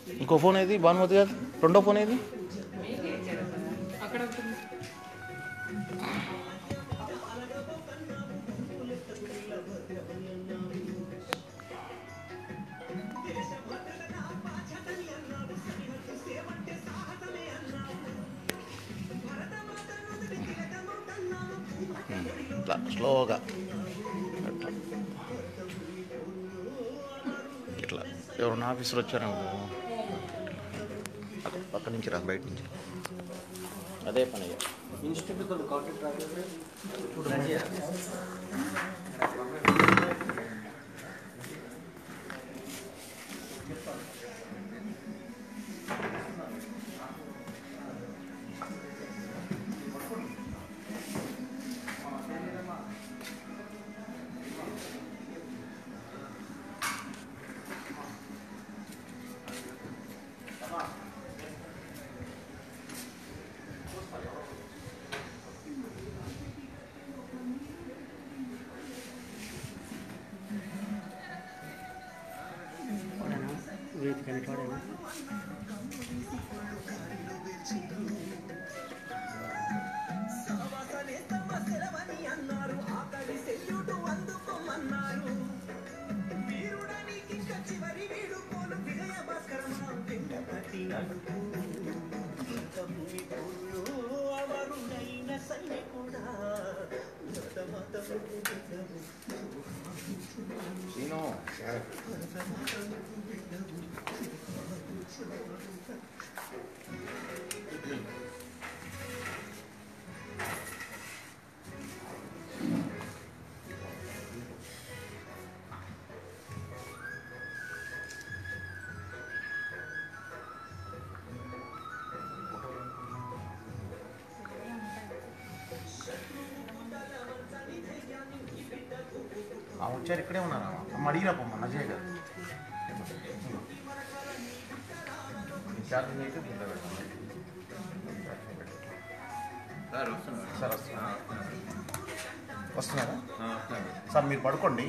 ఇంకో ఫోన్ ఏది భానుమతి గారు రెండో ఫోన్ ఏది అక్కడ ఉంటుంది ఇట్లా స్లోగా అట్లా ఇట్లా ఎవరన్నా ఆఫీసర్ వచ్చారనుకో అక్కడ పక్క నుంచి రా బయట నుంచి అదే పని ఇక. ఇన్స్టిట్యూట్ కాంటాక్ట్ రాలేదు ఆ వచ్చారు ఇక్కడే ఉన్నారా అమ్మ అడిగిరా పొమ్మ అజయ్ గారు ఛార్జింగ్ అయితే బుద్ధ పెడతాను సార్ వస్తున్నారు సార్ వస్తున్నా వస్తున్నారా ఆ, వస్తున్నారు సార్ మీరు పడుకోండి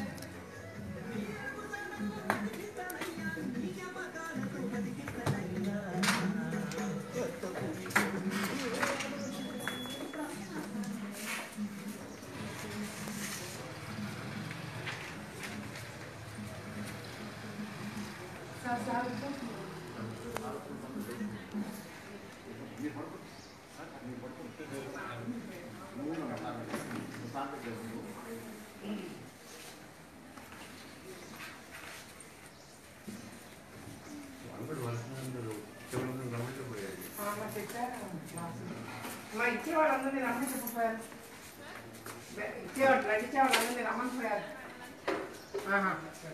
మా ఇచ్చేవాళ్ళందరినీ రమ్మని చెప్పిపోయారు ఇచ్చేవాళ్ళు బ్లడ్ ఇచ్చేవాళ్ళందరినీ రమ్మని పోయారు ఆహా.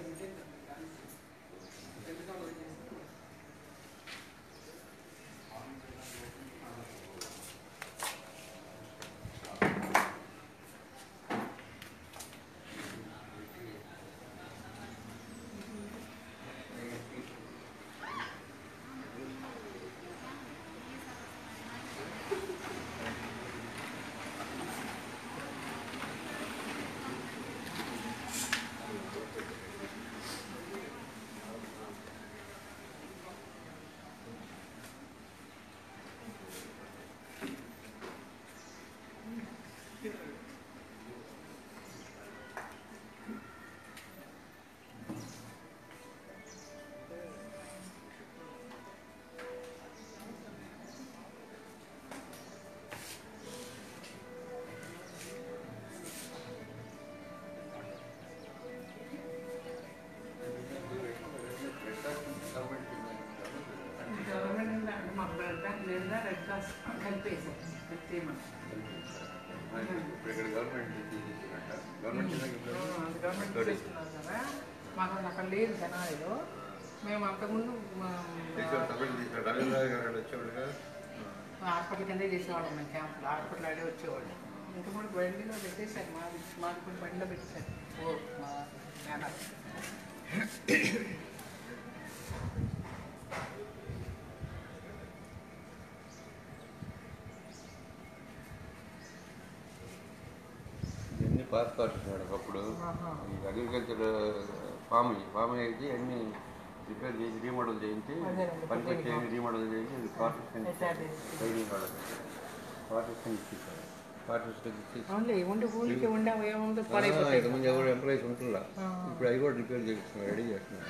గవర్నమెంట్ అంటే మా బ్లడ్ బ్యాంక్ లేదా రెడ్ క్రాస్ కలిపేసాం కలిపేయమని ఇప్పుడు ఇక్కడ గవర్నమెంట్ తీసుకున్నట్ట గవర్నమెంట్ చిన్నగా అది గవర్నమెంట్ చేసుకున్నారు కదా మాకు అక్కడ లేదు తెనాలిలో మేము అంతకుముందు తీసుకొని సపరేట్ తీసుకున్నారు రవీంద్ర గారు వచ్చేవాళ్ళు కదా హాస్పిటల్ కిందే చేసేవాళ్ళం మేము క్యాంపులో హాస్పిటల్ ఆడే వచ్చేవాళ్ళు ఇంకా కూడా బండిలో పెట్టేశారు మాది మాకు కూడా బండిలో పెట్టేశారు ఓ మా నాన్న ఇవన్నీ పాస్ కార్డ్స్ మేడం ఒకప్పుడు ఆహా. ఈ అగ్రికల్చర్ ఫామ్ ఫామ్ అయితే అన్ని రిపేర్ చేసి రీమోడల్ చేయించి అదేనండి, పని పెట్టి కొద్దిగా. రీమోడల్ చేయించి అది క్వార్టర్స్ కింద ఎస్ఆర్డి. ట్రైనింగ్ వాళ్ళకి క్వార్టర్స్ కింద ఇచ్చేసారు క్వార్టర్స్ కింద ఇచ్చేసి అవునులే ఉండి ఊరికి ఉండే ఏముంది ఆ, పడైపోతాయి ఇంతకుముందు ఎవరు ఎంప్లాయీస్ ఉంటుందా ఆ. ఇప్పుడు అవి కూడా రిపేర్ చేస్తున్నారు రెడీ చేస్తున్నారు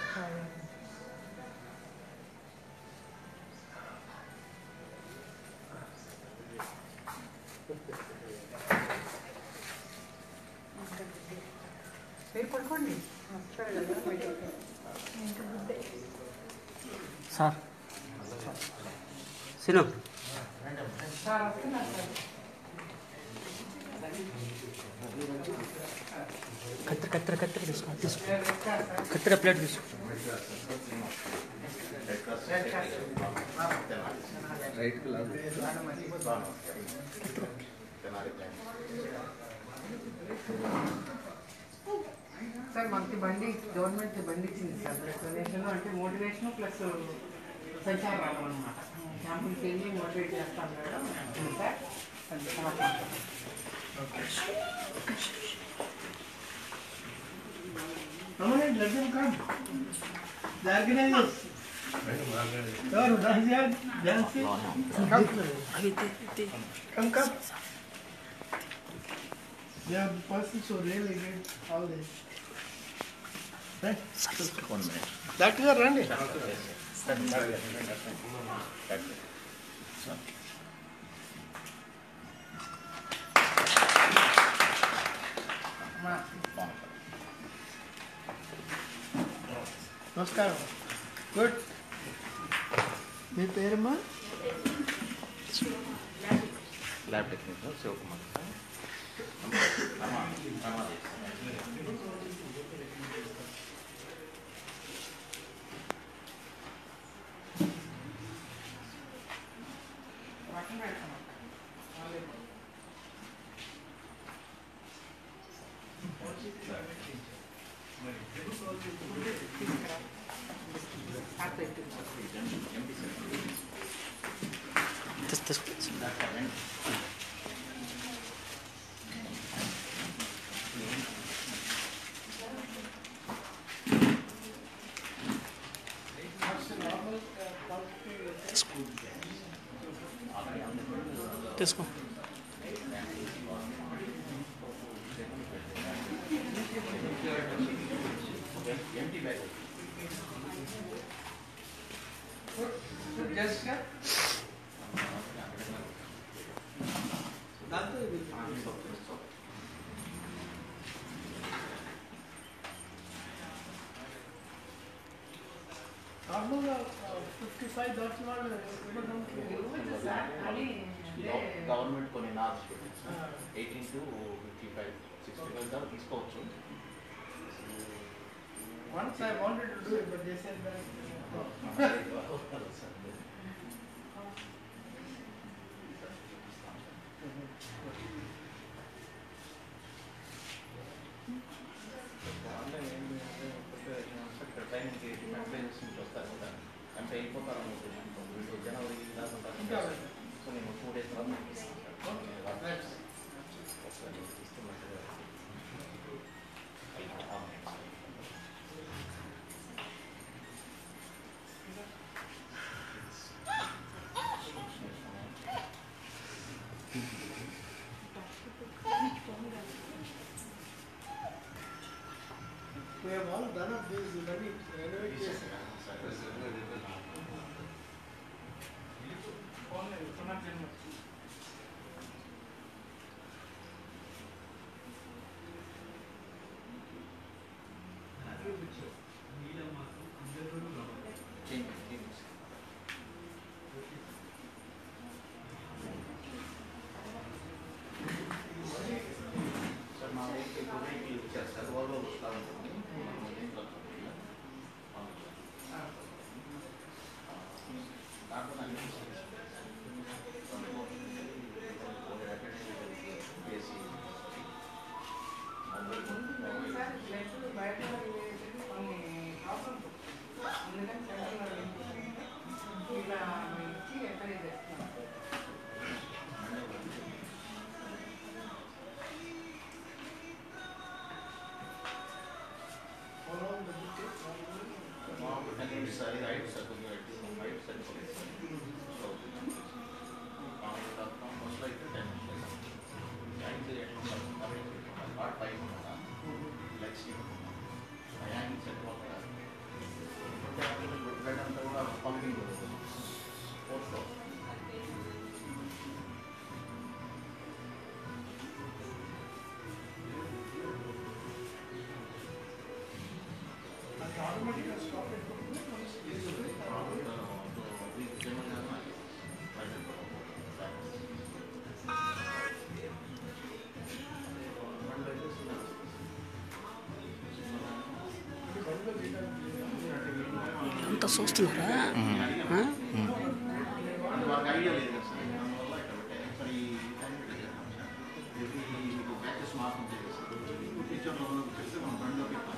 రేపు పడుకోండి వస్తారు కదా బయటకి. సార్ సిను సార్ వస్తున్నారు సార్ కత్తెర కత్తెర కత్తెర తీసుకో తీసుకో రేపు వస్తారు సార్ కత్తెర ప్లేట్ తీసుకో రైట్కి లాగు సార్ మనకి బండి గవర్నమెంట్ బండి ఇచ్చింది సార్ డొనేషన్ అంటే మోటివేషన్ ప్లస్ సంచారం అనమాట క్యాంపులకి వెళ్ళి మోటివేట్ చేస్తాం మేడం సార్ అది చాలా Permanent, let them come. The organizers. Your Rajan, Jansi, come, come. They are the persons who really did all this. Right? Doctor గారు రండి నమస్కారం గుడ్ మీ పేరమ్మా ల్యాబ్ టెక్నీషియన్ శివకుమార్ పక్కన పెడతాం తీసుకో తీసుకో తీసుకో జస్ట్ నార్మల్గా ఫిఫ్టీ ఫైవ్ దాటిన వాళ్ళు ఇవ్వడానికి గవర్నమెంట్ కొన్ని norms eighteen to fifty five sixty five దాకా తీసుకోవచ్చు Once I wanted to do it, but they said that. ఇక్కడ ట్రైనింగ్కి ఎంప్లాయీస్ నుంచి వస్తారు కదా అంటే వెళ్ళిపోతారు అనుకుంటున్నాను వీళ్ళు జనవరి దాకా ఉంటారు సో నేను టూ డేస్ తర్వాత మీకు ఇస్తాను సార్ నేను వర్క్ ఒకసారి ఇస్తున్నట్టుగా We have all done of this, ready, renovate this. Sir మా వెహికల్ వెహికల్ ఇచ్చారు సార్ వాళ్ళు వస్తూ ఉంటుంది దాంట్లో నాకు బీఎస్సీ బయట కొన్ని ప్రాబ్లమ్స్ ఎందుకంటే సెంట్రల్ ఇలా ఇచ్చి ఎంకరేజ్ చేస్తున్నాం How long does it take? Ten minutes చూస్తున్నారా ఆ? అంటే వాళ్ళకి ఐడియా లేదు కదా సార్ అందువల్ల ఇక్కడ పెట్టారు సార్ ఈ టైం పెట్టారు సార్ ఇది మీకు బ్యాచెస్ మార్క్ ఉంటుంది సార్ టీచర్లో చేస్తే మనం రెండో పెట్టాలి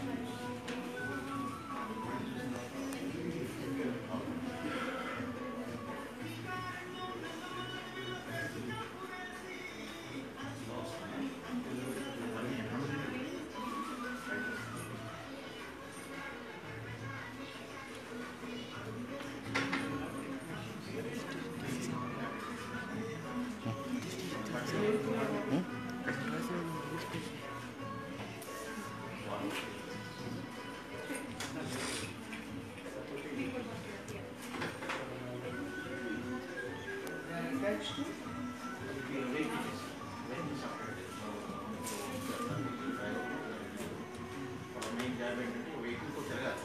మెయిన్ జాబ్ ఏంటంటే వెహికల్తో తిరగాలి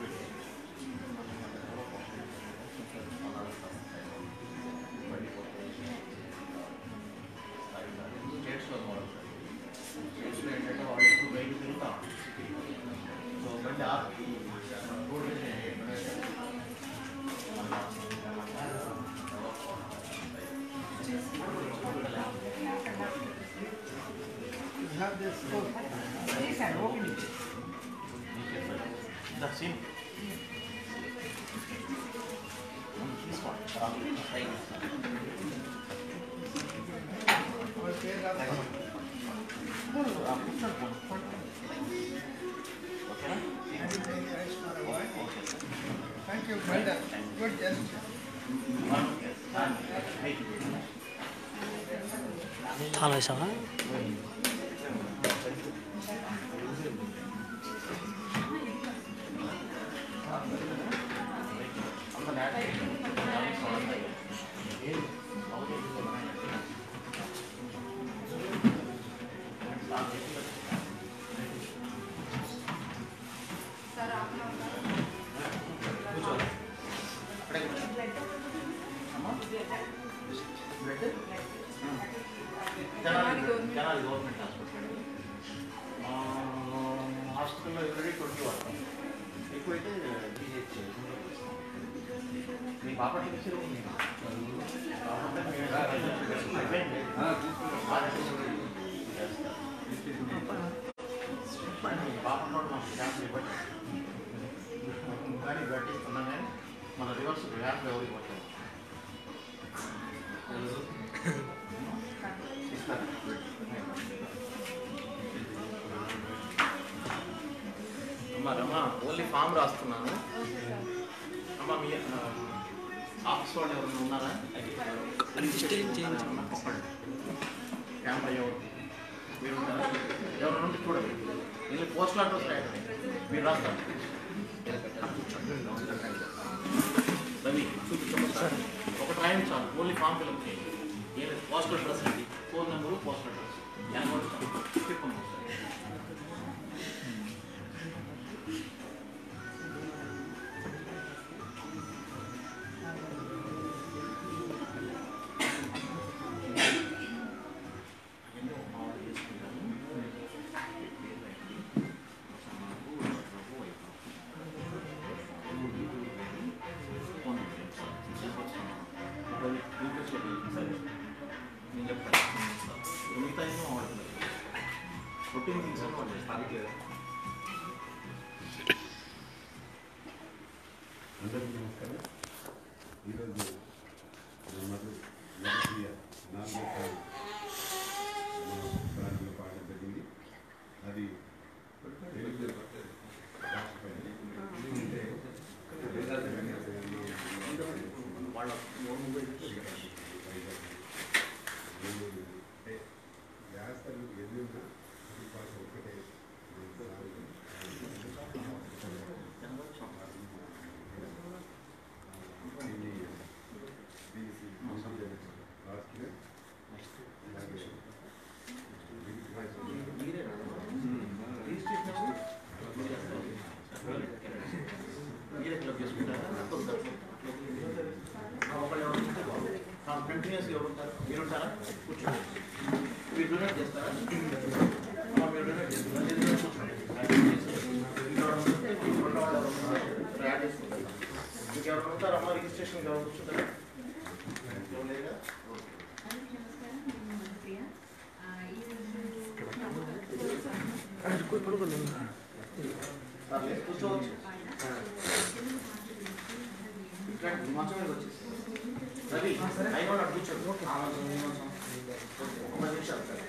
స్టేట్స్లో మోడల్ స్టేట్స్లో ఏంటంటే వాళ్ళు ఎక్కువ బయట తిరుగుతాం సో బండి ఆపి road You have this book. చేశాను opening scene Okay, that's Thank you, well done. Good gesture. తాళం వేసావా తెనాలి తెనాలి గవర్నమెంట్ హాస్పిటల్ మా హాస్పిటల్లో ఎవరీ ట్వంటీ వాడతాం ఎక్కువైతే జీహెచ్ మీ బాపట్ల నుంచి ఉంది బాపట్ల మీ అయిపోయింది. మీ బాపట్ల మాకు క్యాంప్ ఇవ్వండి కానీ పెట్టిస్తున్నాం కానీ మన రివర్స్ క్యాంప్ ఎవరు ఇవ్వట్లేదు ఇస్తారా అమ్మా రమ్మా ఓన్లీ ఫామ్ రాస్తున్నాను అమ్మా మీ ఆ, ఆఫీస్ వాళ్ళు ఎవరైనా ఉన్నారా రిజిస్టర్ చేయించు. అమ్మా, చెప్పండి క్యాంప్ ఎవరు మీరు ఉంటారా ఎవరైనా ఉంటే చూడండి వీళ్ళు పోస్టల్ అడ్రస్ రాయండి మీరు రాస్తారు రవి చూపించండి సార్ ఒకటి రాయండి చాలు ఓన్లీ ఫామ్ ఫిల్అప్ చేయండి ఏం లేదు పోస్టల్ అడ్రస్ అండి ఫోన్ నెంబరు పోస్టల్ అడ్రస్ చెప్పండి సార్ ఎన్నో మామూలు చేసుకుంటాను రొటీన్ థింగ్స్ అని వాళ్ళు చేస్తారు అందరికీ నమస్కారం ఈరోజు నా మధు మధుప్రియ నాలుగో సారి మన ప్రాంతంలో పాడడం జరిగింది అది తెలుగు భాషపై అంటే వాళ్ళ అంటే వ్యాసాలు ఎదురున్నా ఈ భాష ఒక్కటే దీన్ని బీసీ రాష్ట్రీయ అలాగే మీరే రిజిస్ట్రేషన్ మీరే క్లబ్ చేసుకుంటారా ఒకళ్ళు ఎవరు ఉంటే బాగుంది కంటిన్యూస్గా ఎవరు ఉంటారు మీరు ఉంటారా కూర్చోండి మీరు డొనేట్ చేస్తారా ఆ, మీరు డొనేట్ చేస్తారా లేదు, లేదు, కూర్చోండి. ఇంట్లో ఎవరు ఉంటే ఇంట్లో వాళ్ళు ఎవరు ఉన్నారు? యాడ్ చేసుకుంటారా ఇంకెవరు ఉంటారమ్మా రిజిస్ట్రేషన్ ఎవరు కూర్చుంటారా ఎవరు లేరా పర్లేదు కూర్చోవచ్చు ఇక్కడ మంచం మీద వచ్చేసి రవి అయినా అటు కూర్చోండి ఆ మంచం, ఈ మంచం. ఒక పది నిమిషాలు సార్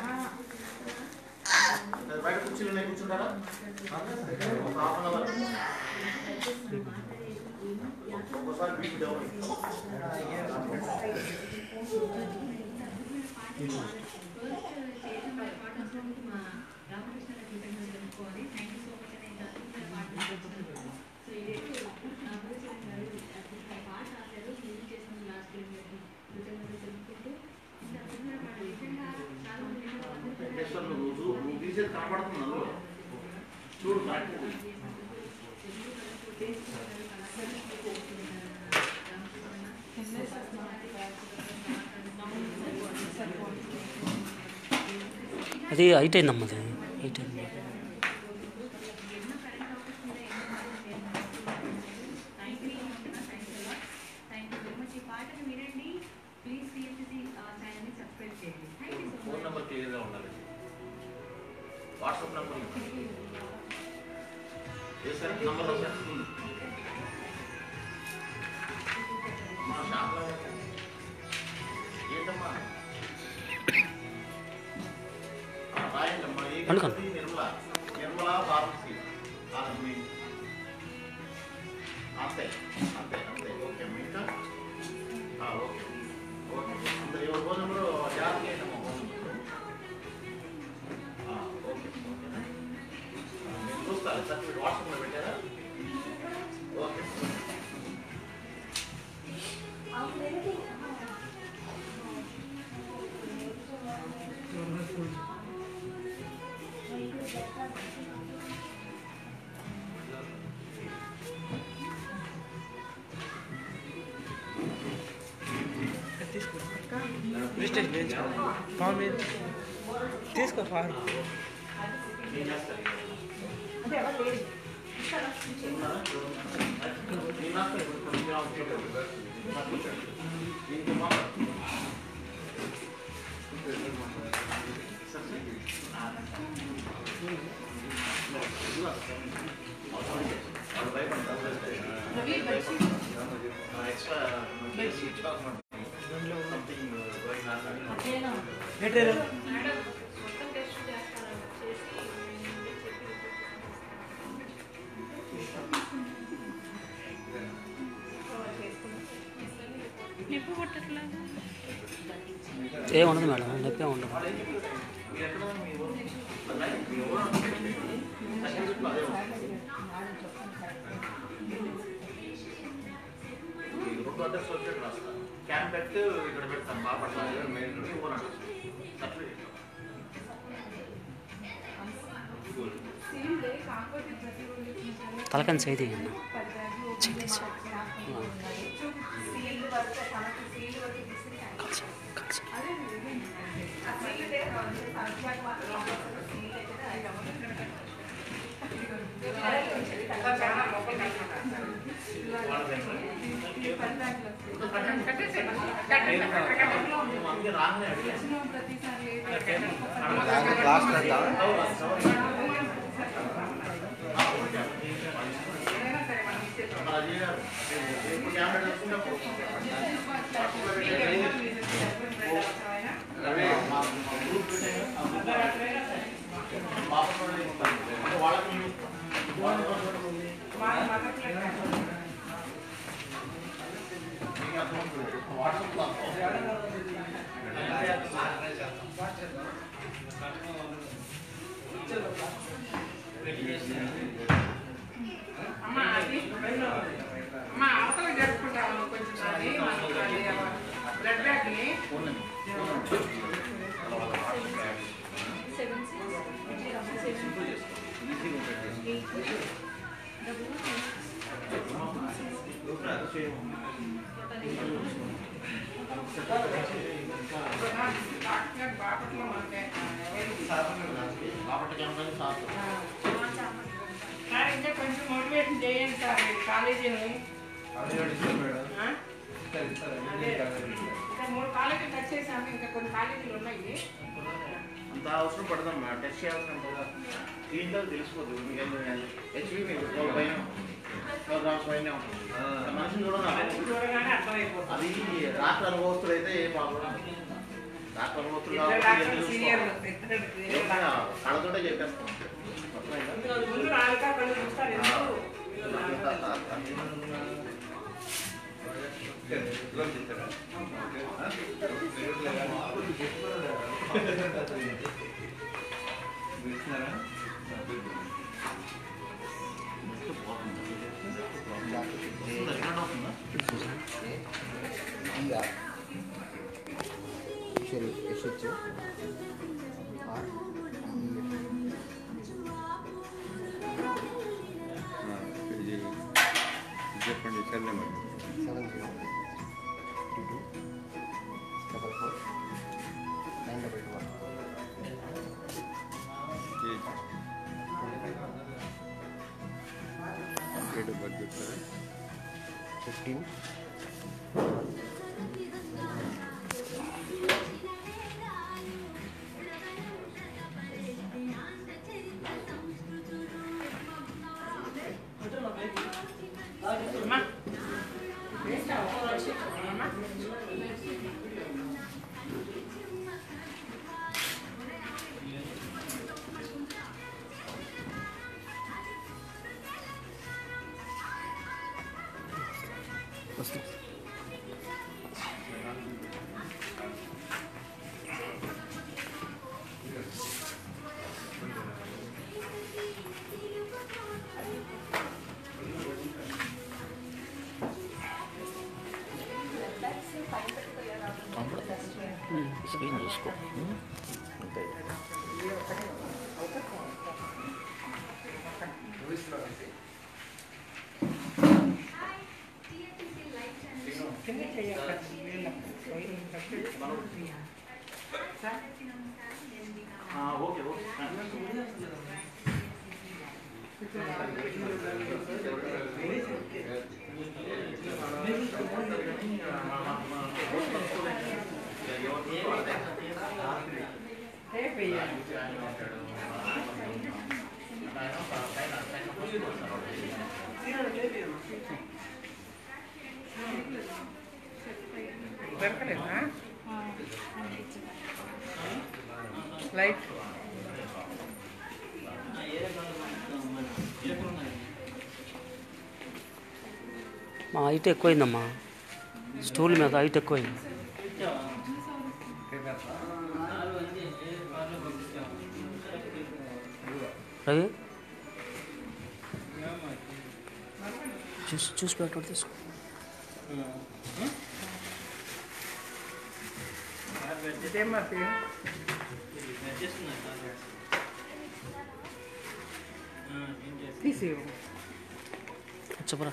అది బయట కుర్చీలు ఉన్నాయి కూర్చుంటారా ఒక హాఫ్ అన్ అవర్ ఒకసారి బీపీ డౌన్ వెంకటేశ్వర నువ్వు చూ- నువ్వు తీసేది కనపడుతుంది అందులో చూడు కరెక్ట్ అది హైట్ అయిందమ్మా అది హైట్ అయింది ఫోన్ నెంబర్ క్లియర్గా ఉండాలి వాట్సాప్ నెంబర్ ఏ సార్ నంబర్ సార్ మా షాప్లో ఏంటమ్మా ఆ, రాయండమ్మా ఏ అనుకోండి. కంపెనీ? నిర్మల నిర్మల ఫార్మసీ ఆ, మీ- అంతే అంతే అంతే ఓకే ఇంకా ఆ, ఓకే ఓకే అంతే ఎవరి ఫోన్ నెంబరు జాగ్రత్త చేయండమ్మా ఫోన్ నెంబర్ ఆ, ఓకే ఓకేనా ఆ, నేను చూస్తాను సర్టిఫికేట్ వాట్సాప్లో పెట్టారా ఓకే ఫామ్ ఏది? తీసుకో ఫామ్ ఏం చేస్తారు ఎట్లా ఏముండదు మేడం నొప్పి ఉండదు రెండు అడ్రస్ వచ్చేట్టు రాస్తాను క్యాంప్ పెట్టి ఇక్కడ పెడతాను బాపట్ల మెయిన్ ఇవ్వనండి సర్టిఫికేట్ తలకని చేయి తీయండి కలిసి కలిసి అందుకే రాగానే అడిగాను క్లాస్ పెడతా అది ఎప్పుడు క్యాంప్ పెట్టుకుంటే అమ్మ అది అమ్మ అవతల జరుపుకుంటాము కొంచెం అది మనకి అది బ్లడ్ బ్యాగ్ని డాక్టర్ బాపట్ల మనకి కాబట్టి క్యాంప్ సార్ సార్ ఇంకా కొంచెం మోటివేషన్ చేయండి సార్ ఈ కాలేజీని ఆ? అదే. ఇంకా మూడు కాలేజీలు టచ్ చేశాము ఇంకా కొన్ని కాలేజీలు ఉన్నాయి అంత అవసరం పడదమ్మా టెస్ట్ చేయాల్సిన కదా దీంట్లో తెలిసిపోతుంది మీకు హెచ్పి మీకు ట్వెల్వ్ పైన ట్వెల్వ్ గ్రామ్స్ పైన మనిషిని చూడండి చూడగానే అర్థమైపోతుంది అది రాష్ట్ర అనుభవస్తులు అయితే ఏ ప్రాబ్లం రాష్ట్ర అనుభవస్తులు ఇద్దరు కాబట్టి డాక్టర్లు ఎందుకు సీనియర్ చూసుకోవాలి? ఇద్దరు ఏమన్నా కళ్ళతోటే చెప్పేస్తాం అర్థమైందా? ముందు నాలుగు కళ్ళు చూస్తారు ఎందుకు వస్తుందా? రికార్డ్ అవుతుందా? సరే ఎస్హెచ్ ఆర్ చెప్పండి సరే మరి seven zero two two double four nine double two one date of birth చెప్తారా ఫిఫ్టీన్ అమ్మా వేస్తా ఒక్క వచ్చి అమ్మా స్క్రీన్ చూసుకో కింద చెయ్యాలి సార్ ఆ, ఓకే ఓకే టేప్ వేయాలి దొరకలేదా లైట్ మా హైట్ ఎక్కువైందమ్మా స్టూల్ మీద హైట్ ఎక్కువైంది రవి చూసి చూసి పెట్టు తీసుకో ఇదేమా పేరు తీసేవు చెప్పరా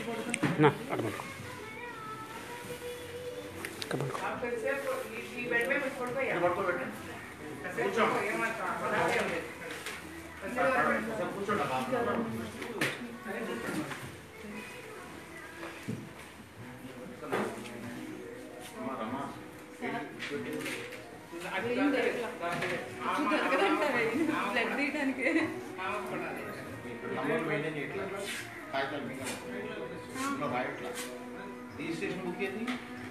నా అటు పడుకో ఇక్కడ పడుకో కొద్దిసేపు ఈ- ఈ బెడ్ మీద పడుకోయా ఇక్కడ పడుకోబెట్టండి కాసేపు పడుకో, ఏమంటావు? అలాగే ఉంది. కొద్దిసేపు పడుకో. ఒకసారి కూర్చోండి అమ్మా. అమ్మా, రమ్మా. అది ఏం దొరకలా. ఆమె- దొరకదంటావే ఆమె బ్లడ్ తీయడానికి ఆమె కూడా అదే. ఇక్కడ నంబర్ మెయింటైన్ చేయట్లా కాగితాలు మీకు ఇంట్లో రాయట్లా రిజిస్ట్రేషన్ బుక్ ఏది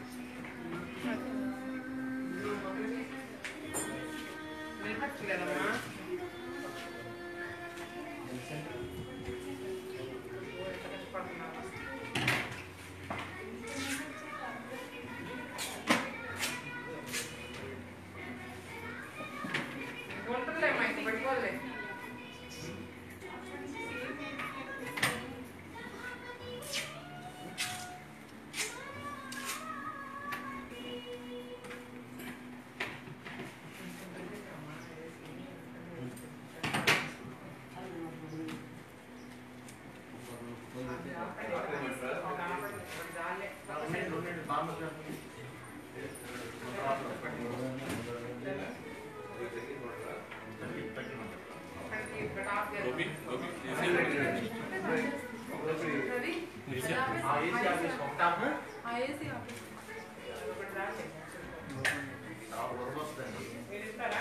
వినపచ్చలేదమ్మా ఉంటుందిలేమ్మా ఇంక పెట్టుకోలే ఐఏసీ ఆఫీస్ మీరు ఇస్తారా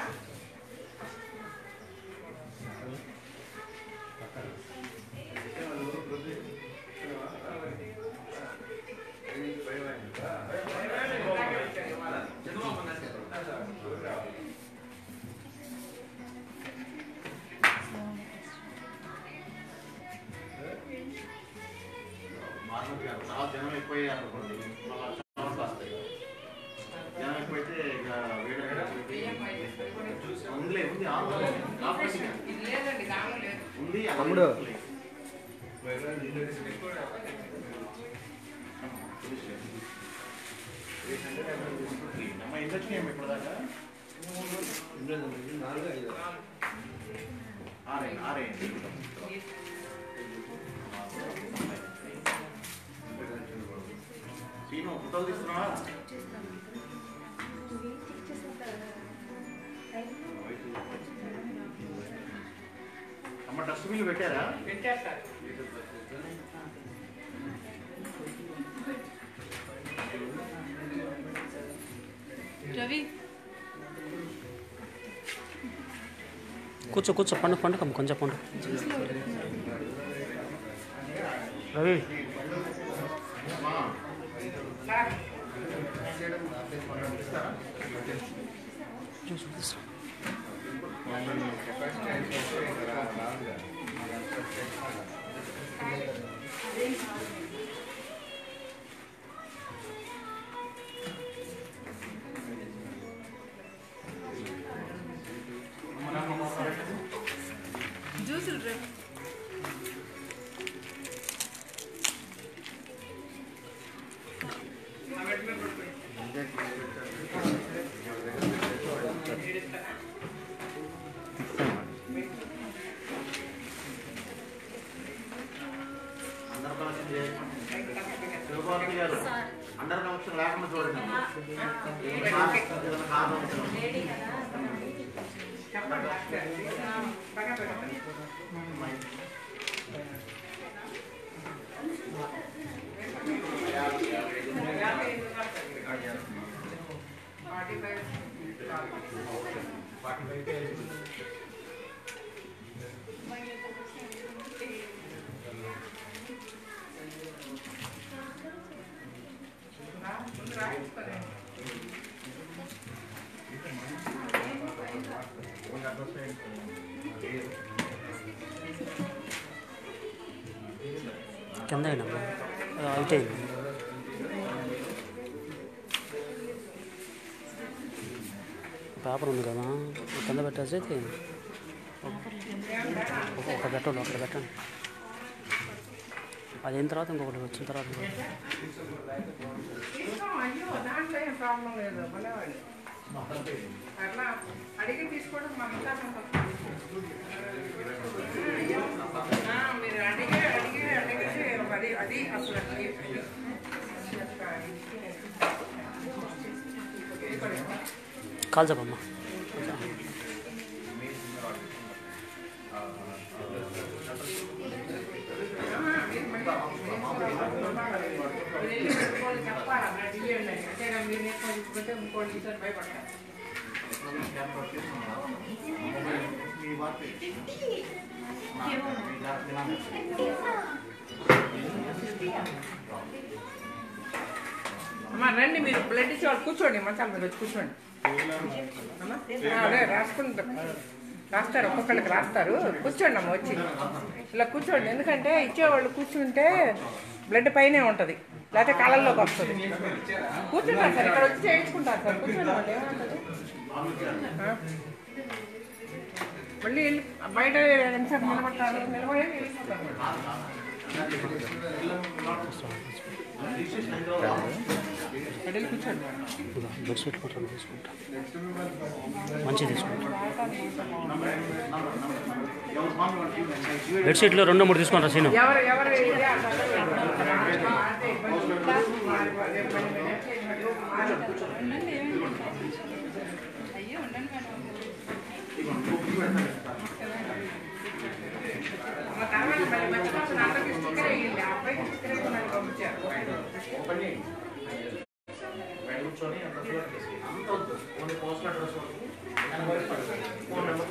మార్కెట్ కాదు. చాలా జనం ఎక్కువయ్యాయి అనుకోండి మళ్ళా షార్ట్స్ వస్తాయి జనం ఎక్కువైతే ఇక వేడి ఉందిలే ఉంది ఆన్లైన్ కాంపిటీషన్ ఇది లేదండి దానిలో లేదు ఉంది తమ్ముడు. అమ్మ ఎన్ని వచ్చినాయి ఇప్పుడు దాకా ఆరే ఆరే సీను ఫోటోలు తీస్తున్నావా అమ్మ డస్ట్బిన్లు పెట్టారా పెట్టేస్తారు రవి కూర్చో కూర్చో పండు పండు కమ్మ కొంచెం పండు రవి అమ్మా జ్యూస్ తీసురా. జ్యూసులు రవి అందరు కనెక్షన్ చేయండి శివభారతి గారు అండర్ కనెక్షన్ లేకుండా చూడండి ఏదైనా కారణం ఉంటుంది. చెప్పండి డాక్టర్. బాగా పెట్టండి. యాభై ఐదు ఉన్నారు. ఫార్టీ ఫైవ్ రా, ముందు రాయించుకోలేదు కింద అయినమ్మా అయిపోయింది పేపర్ ఉంది కదా కింద పెట్టేసి అయితే ఒక- ఒక పెట్టండి ఒకటి పెట్టండి అది అయిన తర్వాత ఇంకొకటి వచ్చిన తర్వాత ఇంకొకటి. తీసుకో, అయ్యో దాంట్లో ఏం ప్రాబ్లం లేదు భలేవాడు అట్లా అడిగి తీసుకోవడం మాకు ఇంకా సంతోషం. ఆ, మీరు అడిగి అడిగి అడిగి పది అది అసలు కాల్ చెప్పమ్మా చెప్పాలి బ్లడ్ ఇవ్వండి అంతేగా మీరు నేర్చుకుంటే ఇంకోటి ఇద్దరు భయపడతారు మీ వర్క్ మీ జాగ్రత్త వినాలి. అమ్మా రండి మీరు బ్లడ్ ఇచ్చి వాళ్ళు కూర్చోండి మంచాల మీద వచ్చి కూర్చోండి అమ్మా ఆ, అదే రాసుకుంటారు రాస్తారు ఒక్కొక్కరికి రాస్తారు కూర్చోండి అమ్మ వచ్చి ఇలా కూర్చోండి ఎందుకంటే ఇచ్చేవాళ్ళు కూర్చుంటే బ్లడ్ పైనే ఉంటుంది లేకపోతే కాలంలోకి వస్తుంది కూర్చుంటారు సార్ ఇక్కడ వచ్చి చేయించుకుంటారు సార్ కూర్చోండి వాళ్ళు ఏమంటుంది ఆ? మళ్ళీ వెళ్ళి బయట ఎంతసేపు నిలబడతారు నిలబడి వెళ్ళిపోతారు వెళ్ళి కూర్చోండి బెడ్షీట్ కూడా తీసుకుంటా మంచిది తీసుకుంటా బెడ్షీట్లో రెండు మూడు తీసుకుంటా సీను ఎవరు ఎవరు ఇది ఆ చదవలేదు. అంటే ఇబ్బంది ఉండండి ఏమైంది అయ్యో ఉండండి మేడం ఆ తర్వాత మళ్ళీ మర్చిపోతున్న అందరికీ స్టిక్కర్ వేయండి. ఆ అబ్బాయికి స్టిక్కర్ వేసి మళ్ళీ పంపించారు. ఓపెన్ చేయండి. బయట కూర్చొని అంత దూరం చేసి అంత వద్దు ఓన్లీ పోస్టల్ అడ్రస్ వరకు ఎనభై రూపాయలు. ఫోన్ నెంబర్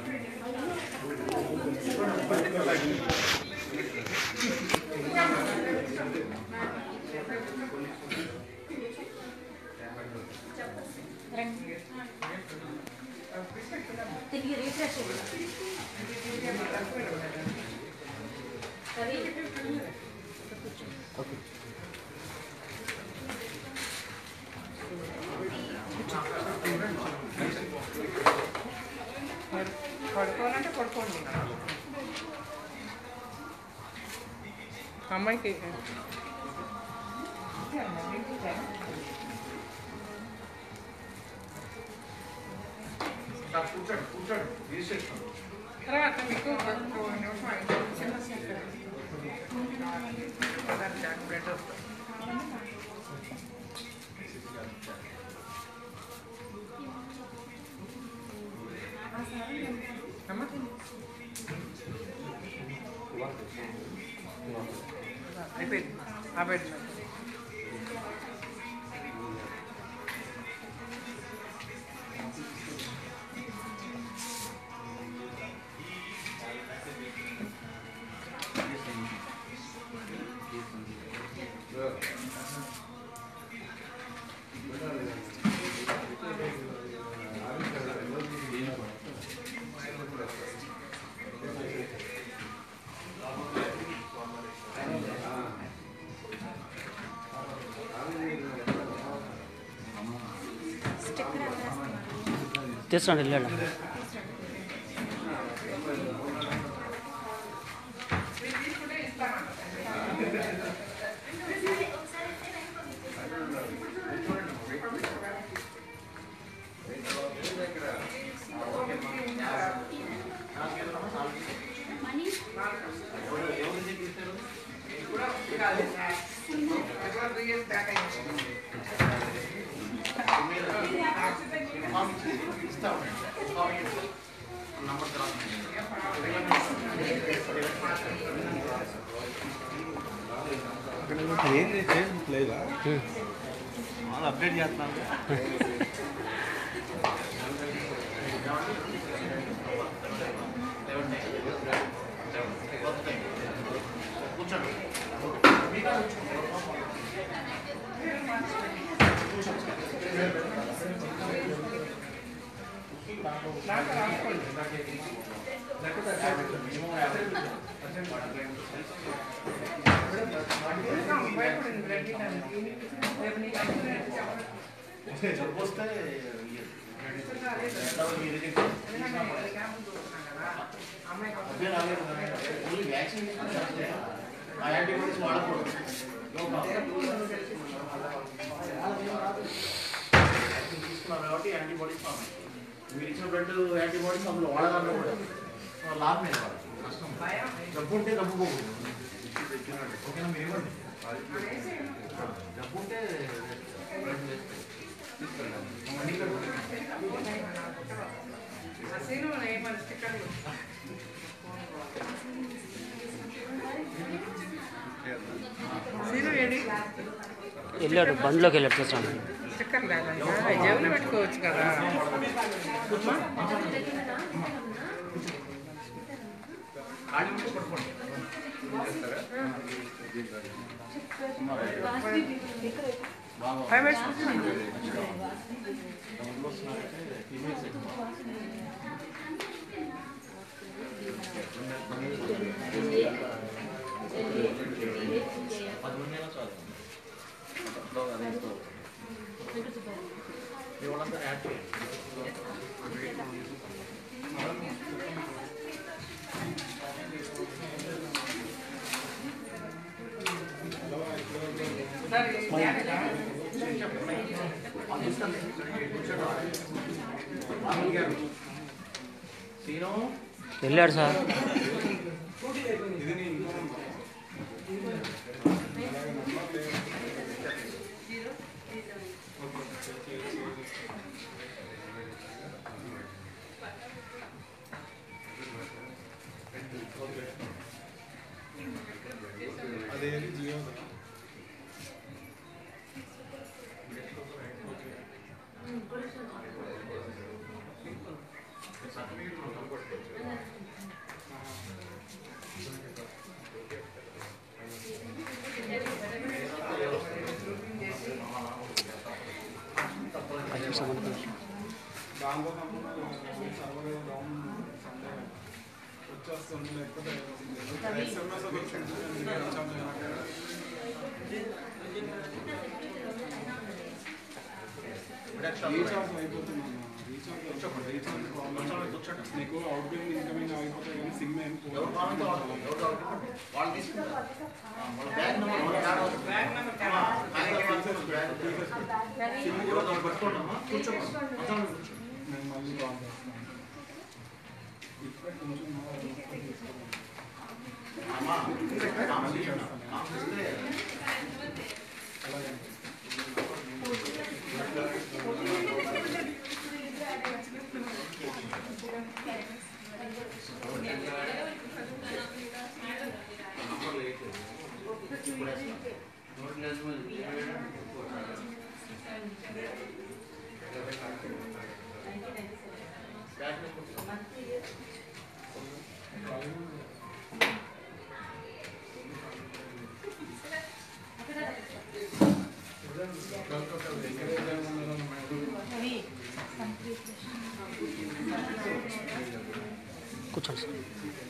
పడుకోవాలంటే పడుకోండి అమ్మాయికి సార్ కూర్చోండి కూర్చోండి రిజిస్ట్రేషన్ తర్వాత మీకు ఒక నిమిషం ఐదు చిన్న స్టిక్కర్ బ్లడ్ వస్తుంది అమ్మా అయిపోయింది అయిపోయింది తీసుకురండి వెళ్ళాడు ఇస్తా ఉండండి నంబర్ తర్వాత ఏంటి ఫేస్బుక్ లేదా వాళ్ళు అప్డేట్ చేస్తున్నారు కూర్చోండి భయపడింది బ్లడ్ ఇవ్వడానికి. రేపు నీకు అన్ని చెప్పండి. జబ్బు వస్తే అదే రాలేదు ఓన్లీ వ్యాక్సిన్ ఆ యాంటీబయాటిక్స్ వాడకూడదు నో ప్రాబ్లం వ్యాక్సిన్ తీసుకున్నారు కాబట్టి యాంటీబాడీస్ ఫామ్ మీరు ఇచ్చిన బ్లడ్ యాంటీబాడీస్ అందులో వాడగలరు కూడా లాభం లేదు వాళ్ళకి నష్టం జబ్బు ఉంటే జబ్బు పోకూడదు ఓకేనా మీరు ఇవ్వండి డబ్బు ఉంటే రెండు వేస్తాయి తీసుకెళ్ళండి మనీ అసలు ఏమని స్టిక్కర్లు సీను ఏడి వెళ్ళాడు బండిలోకి వెళ్ళాడు చూస్తాను స్టిక్కర్ లేదా జేబులో పెట్టుకోవచ్చు కదా ఖాళీ ఉంటే పట్టుకోండి ఫైవ్ మినిట్స్ పది మంది అయినా చాలు అట్లా అదే ఇస్తూ మీ వాళ్ళందరూ యాడ్ చేయండి సీను వెళ్ళాడు సార్ అదేది జియో ఐదు నిమిషం అనుకో. దాంట్లో సర్వర్ డౌన్ వచ్చేస్తుంది లేకపోతే ఎస్ఎంఎస్ అది వచ్చింది రీఛార్జ్ అయిపోతుంది రీఛార్జ్ రీఛార్జ్ ప్రాబ్లమ్ నీకు అవుట్ గోయింగ్ ఇన్కమింగ్ అయిపోతాయి కానీ సిమ్ ఏం ఎవరు కావాలంటే వాళ్ళు ఎవరు కావాలంటే వాళ్ళు తీసుకుంటారు ఆ, వాళ్ళ బ్యాగ్ నెంబర్ వాళ్ళ బ్యాగ్ అవసరం. బ్యాగ్ నెంబర్ ఆ, బ్యాగ్ నెంబర్ తీసేసి బ్యాగ్ తీసేసి. సిమ్ కూడా దాన్ని పట్టుకోండమ్మా కూర్చోమ్మా మంచం మీద కూర్చో. నేను మళ్ళీ కాల్ చేస్తాను ఇక్కడ కొంచెం తీసుకోవాలి అమ్మా ఆమె తీయండి. ఆమె తీస్తే అలాగే నంబర్ లేట్ ఇప్పుడు వేస్తాను. నోట్ లేదు మరి. బ్యాగ్ మీద కూర్చో. కూర్చోండి సార్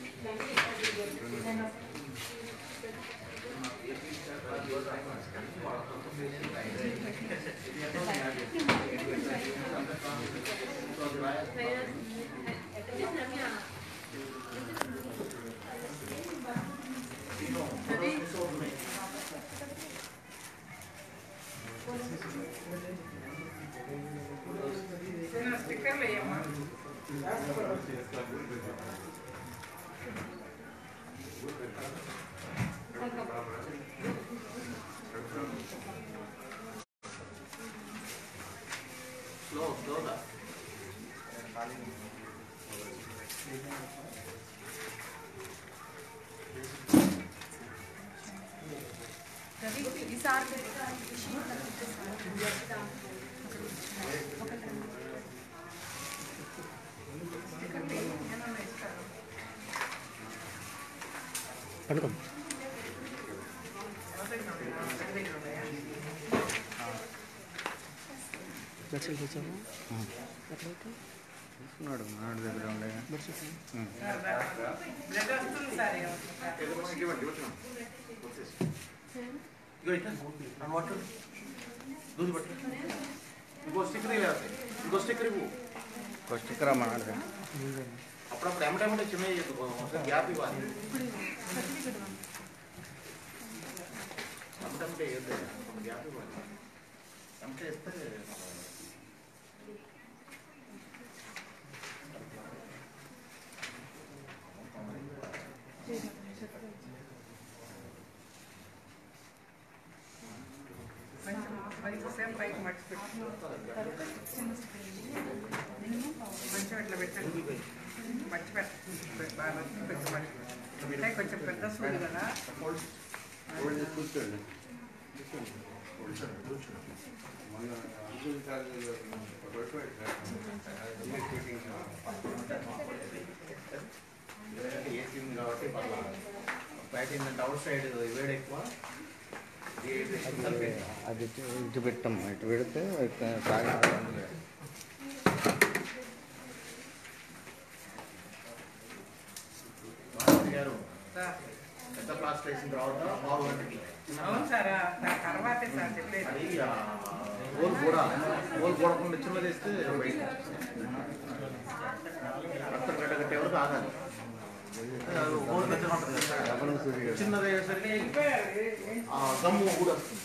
స్టిక్కర్లు వేయమ్మా స్లో స్లోగా పడుకో బెడ్షీట్ తెచ్చావా ఎట్లయితే తీసుకున్నాడు నాడు దగ్గర ఉండే బెడ్షీట్ బ్లడ్ వస్తుంది సార్ ఇగో ఇట్లా నన్ను పట్టు దూది పట్టు ఇంకో స్టిక్కర్ ఇవ్వాలి ఇంకో స్టిక్కర్ ఇవ్వు స్టిక్కర్ అమ్మా నాడు అప్పుడప్పుడు ఎమ్మటెమ్మటే చిన్న గ్యాప్ ఇవ్వాలి ఎమ్మటెమ్మటే ఇవ్వద్దు ఒక గ్యాప్ ఇవ్వాలి ఎమ్మటే ఇస్తే పైకి సేమ్ పైకి మడిచి పెట్టు కొంచెం ఇట్లా పెట్టండి మర్చి పెట్టండి బాగా మర్చి పెట్టి మర్చి అంటే కొంచెం పెద్ద సూది కదా కూర్చోండి మొన్న అంకుల్ కాలేజీలో ఒక మీటింగ్ ఏసీ ఉంది కాబట్టి పర్వాలేదు బయట ఏంటంటే అవుట్ సైడ్ వేడి ఎక్కువ డిహైడ్రేషన్ తప్పే. అది ఇటు ఇటు పెట్టాం ఇటు పెడితే తాగి మాస్టర్ గారు సార్ పెద్ద ప్లాస్టర్ వేసిన తర్వాత పావు గంటకి అవును సార్ దాని తర్వాతే సార్ చెప్పేది అది ఆ, హోల్ కూడా హోల్ కూడకుండా చిన్నది వేస్తే బయట రక్తం గడ్డ కట్టే వరకు ఆగాలి ఆ, హోల్ పెద్దగా ఉంటుంది కదా. చిన్నది అయ్యేసరికి ఆ గమ్ము కూడా వస్తుంది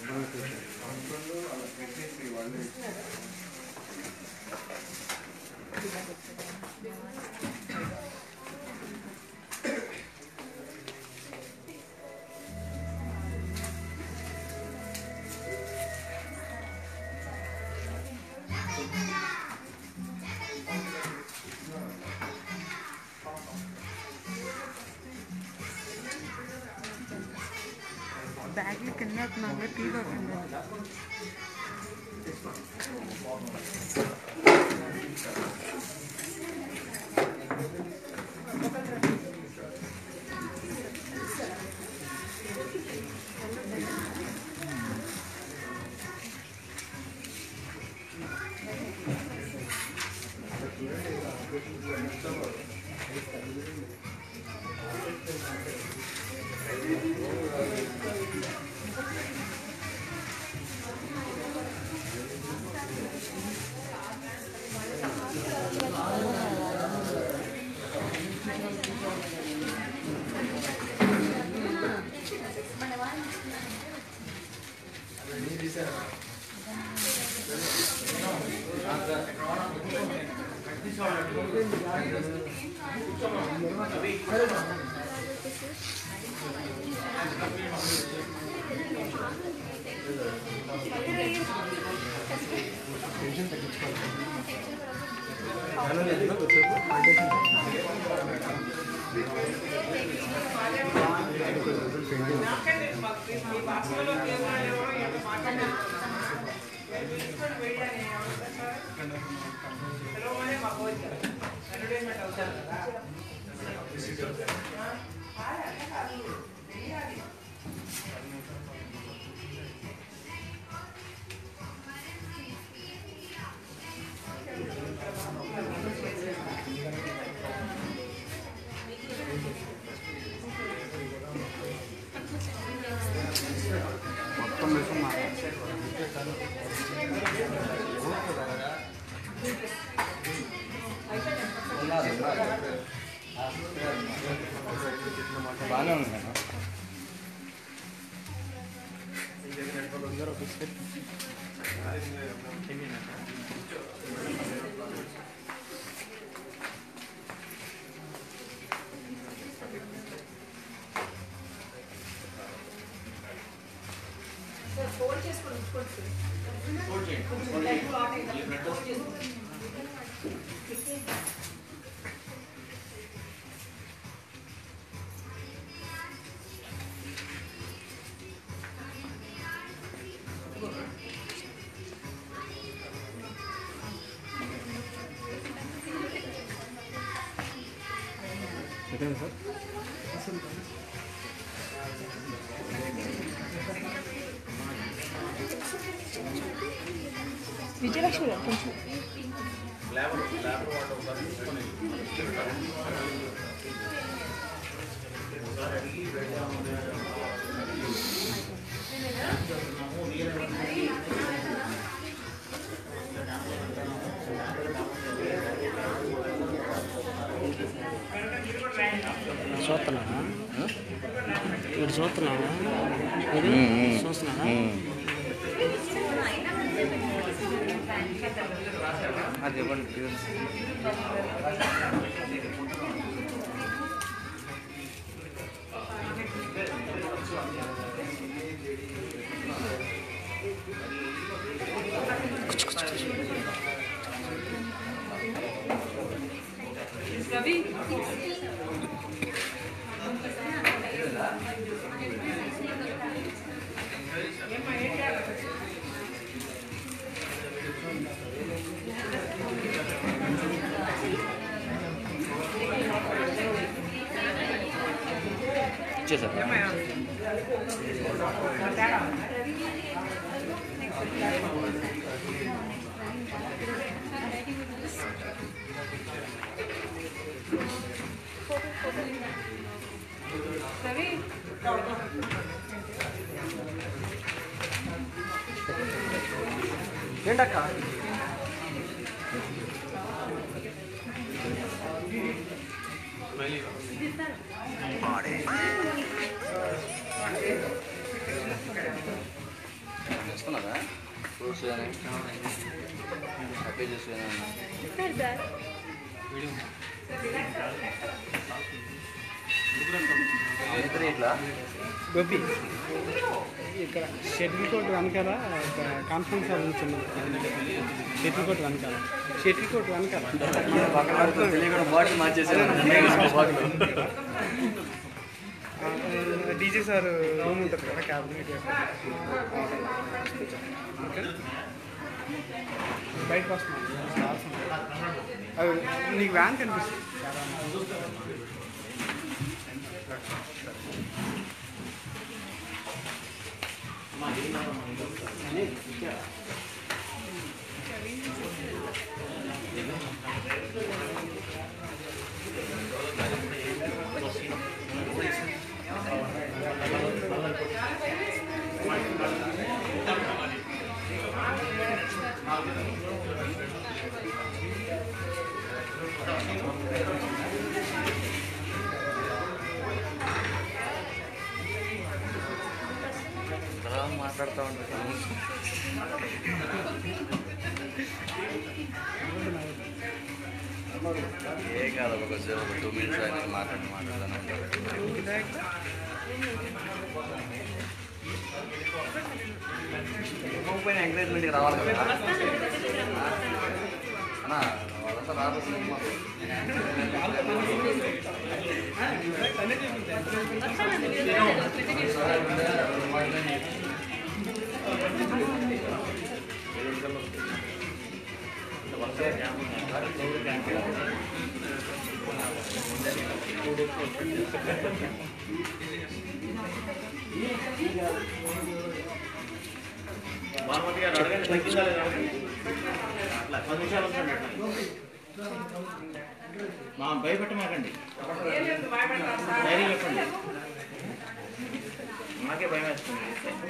బ్యాగ్లు కింద అవుతున్నాను టీ దొరికింది బాగానే ఉంది మేడం విజయలక్ష్మి గారు కొంచెం లేబర్ లేబర్ వాళ్ళు ఒకసారి తీసుకొని ఒకసారి అడిగి పెడదాము చూస్తున్నావా వీడు చూస్తున్నావా ఇది చూస్తున్నావా అది ఇవ్వండి అది ఇచ్చేసారు ఏంటక్క ఇస్తున్నారా ఫ్రూట్స్ కానీ ప్యాకేజెస్ కానీ ఇద్దరు ఇట్లా గోపి ఇక్కడ షటిల్ కోట్ వెనకాల ఒక కాన్ఫరెన్స్ హాల్ ఉంటుంది షటిల్ కోట్ వెనకాల షటిల్ కోట్ వెనకాల బాటిల్ మార్చేసారు డీజే సార్ రూమ్ ఉంటుంది కదా క్యాబినెట్ బయటకు వస్తున్నాను స్టార్స్ ఉన్నాయి. అవి నీకు వ్యాన్ కనిపిస్తుంది మాట్లాడుతూ ఉంటారు ఏ కాదు ఒక ఒక టూ మినిట్స్ ఆయన మాట్లాడి మాట్లాడతాను పైన ఎంకరేజ్మెంట్కి రావాలి కదా అన్నా వాళ్ళంతా రాదు సినిమా భానుమతి గారు అడగండి తగ్గిందా లేదా అడగండి. అట్లా పది నిమిషాలు ఉంచండి అట్లా. మా భయపెట్టమాకండి ధైర్యం చెప్పండి నాకే భయం వేస్తుంది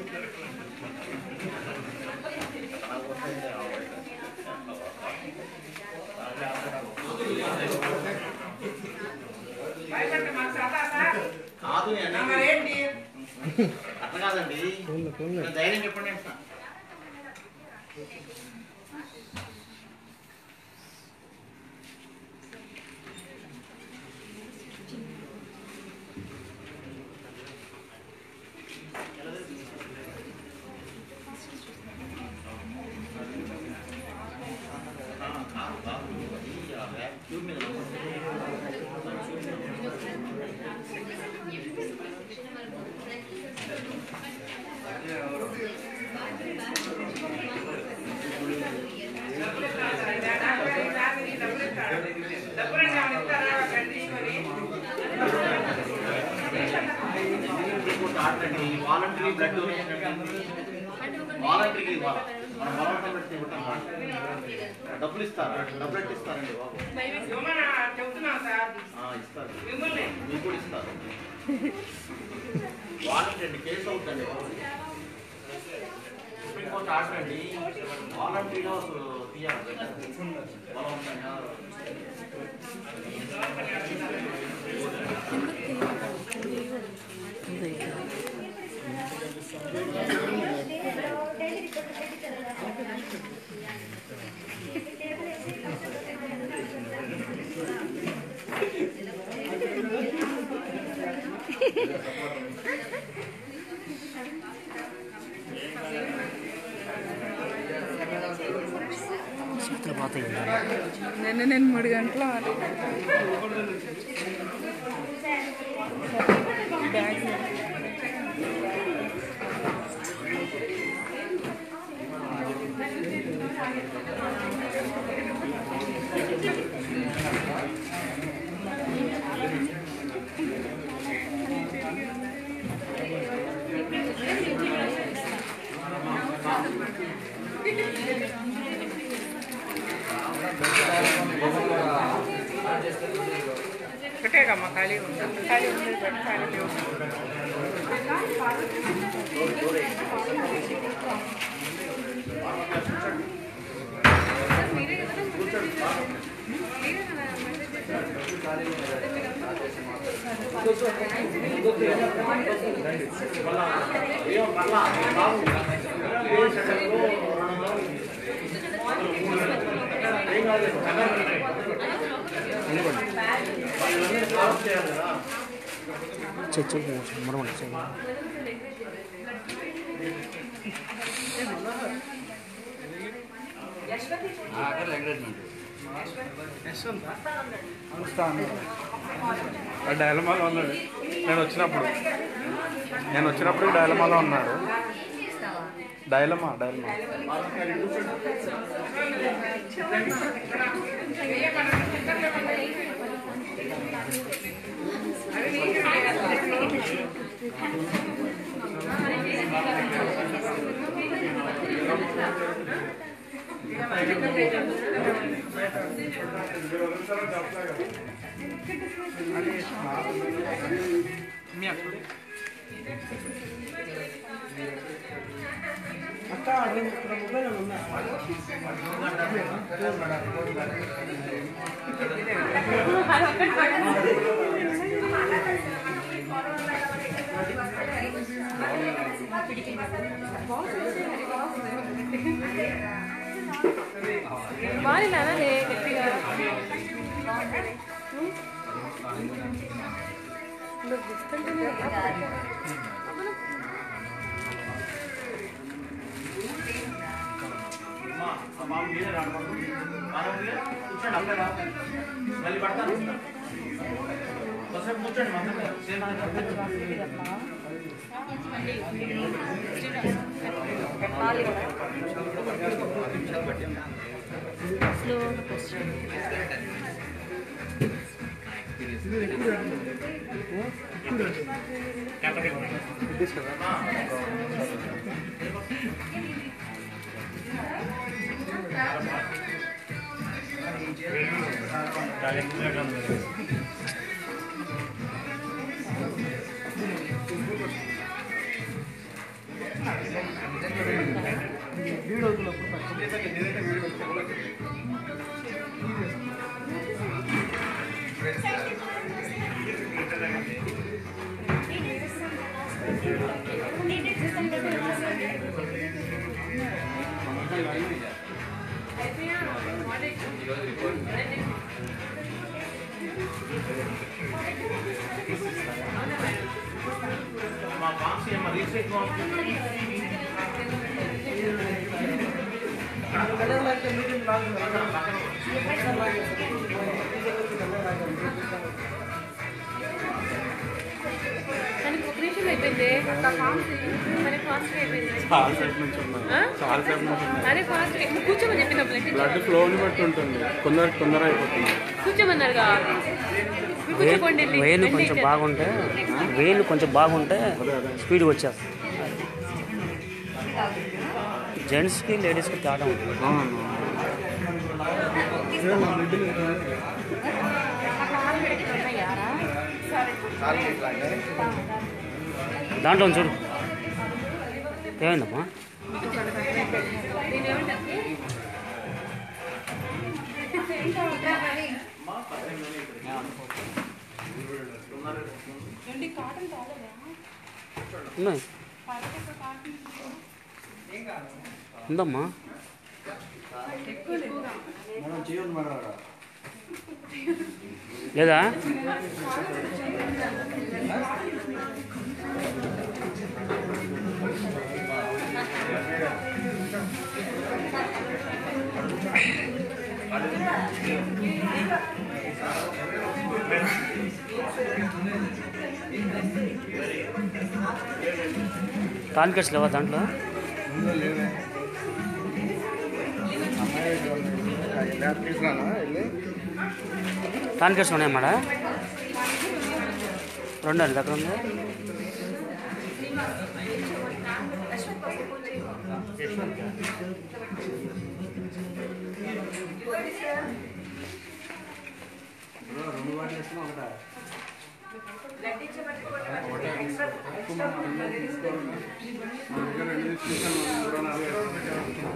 కాదు నేను అనేది. అట్లా కాదండి నేను ధైర్యం చెప్పండి అంటున్నా ట్యూబ్ మీద ఆడండి వాలంటరీ బ్లడ్ డొనేషన్ వాలంటరీకి ఇవ్వాలి మనం బలవంతం పెడితే ఇవ్వటం కాదు. డబ్బులు ఇస్తారా డబ్బులు ఎట్లా ఇస్తారండి బాబు ఆ, ఇస్తారు మీకు కూడా ఇస్తారు వాలంటరీ అండి కేసు అవుతుందండి బాబు సుప్రీంకోర్టు ఆర్డర్ అండి వాలంటరీలో అసలు తీయాలి బలవంతంగా చేతులు పోతాయి నిన్న నేను మూడు గంటల బ్యాగ్ ఆ ఒక్కటే కమ్మా ఖాళీ ఉందా ఖాళీ ఉంది బట్ ఖాళీ లేవు చర్చ మరొకటి వస్తా అన్నాడు ఆ డైలమాలో ఉన్నాడు నేను వచ్చినప్పుడు నేను వచ్చినప్పుడు డైలమాలో ఉన్నాడు డైలమా డైలమా బాగా నానే గట్టిగా నువ్వు గుర్తుంటుంది కూర్చోండి అప్పుడే రా. మళ్ళీ పడతాను ఒకసారి కూర్చోండి మొత్తం సేమ్ మా బాక్స్ ఏమో రీసెట్ మనకి ఒక నిమిషం అయిపోయింది మనకి ఫాస్ట్ అయిపోయింది చాలా సేపు నుంచి ఉన్నాను ఆ? చాలా సేపు నుంచి ఉన్నాను అదే ఫాస్ట్ కూర్చోమని చెప్పిన బ్లడ్ ఫ్లోని బట్టి ఉంటుంది కొందరికి తొందర అయిపోతుంది కూర్చోమన్నారుగా మీరు కూర్చోకోండి వెళ్ళి. వేలు రండి కొంచెం ఇక్కడ. బాగుంటే వేలు కొంచెం బాగుంటే స్పీడ్గా వచ్చేస్తుంది జెంట్స్కి లేడీస్కి తేడా ఉంటుంది అవును దాంట్లో ఉంది చూడు ఏమైందమ్మా ఉన్నాయి ఉందమ్మా లేదా టానికెట్స్ లేవా దాంట్లో టానికెట్స్ ఉన్నాయి మేడం రెండు అండి అక్కడ ఉంది రెండు వాటి ఒకటా మా దగ్గర రెండు తీసుకుంటాను రెండు నాలుగు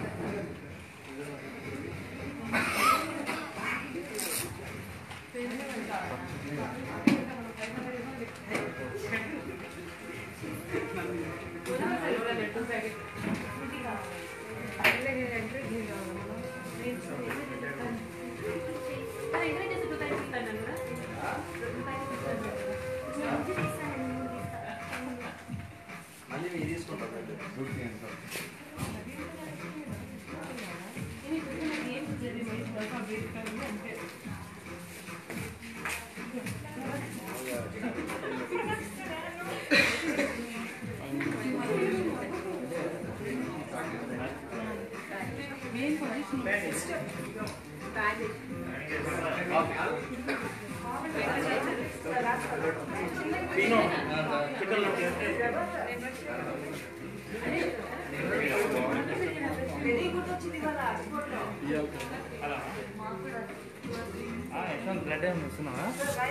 బ్లడ్ ఏమైనా ఇస్తున్నావా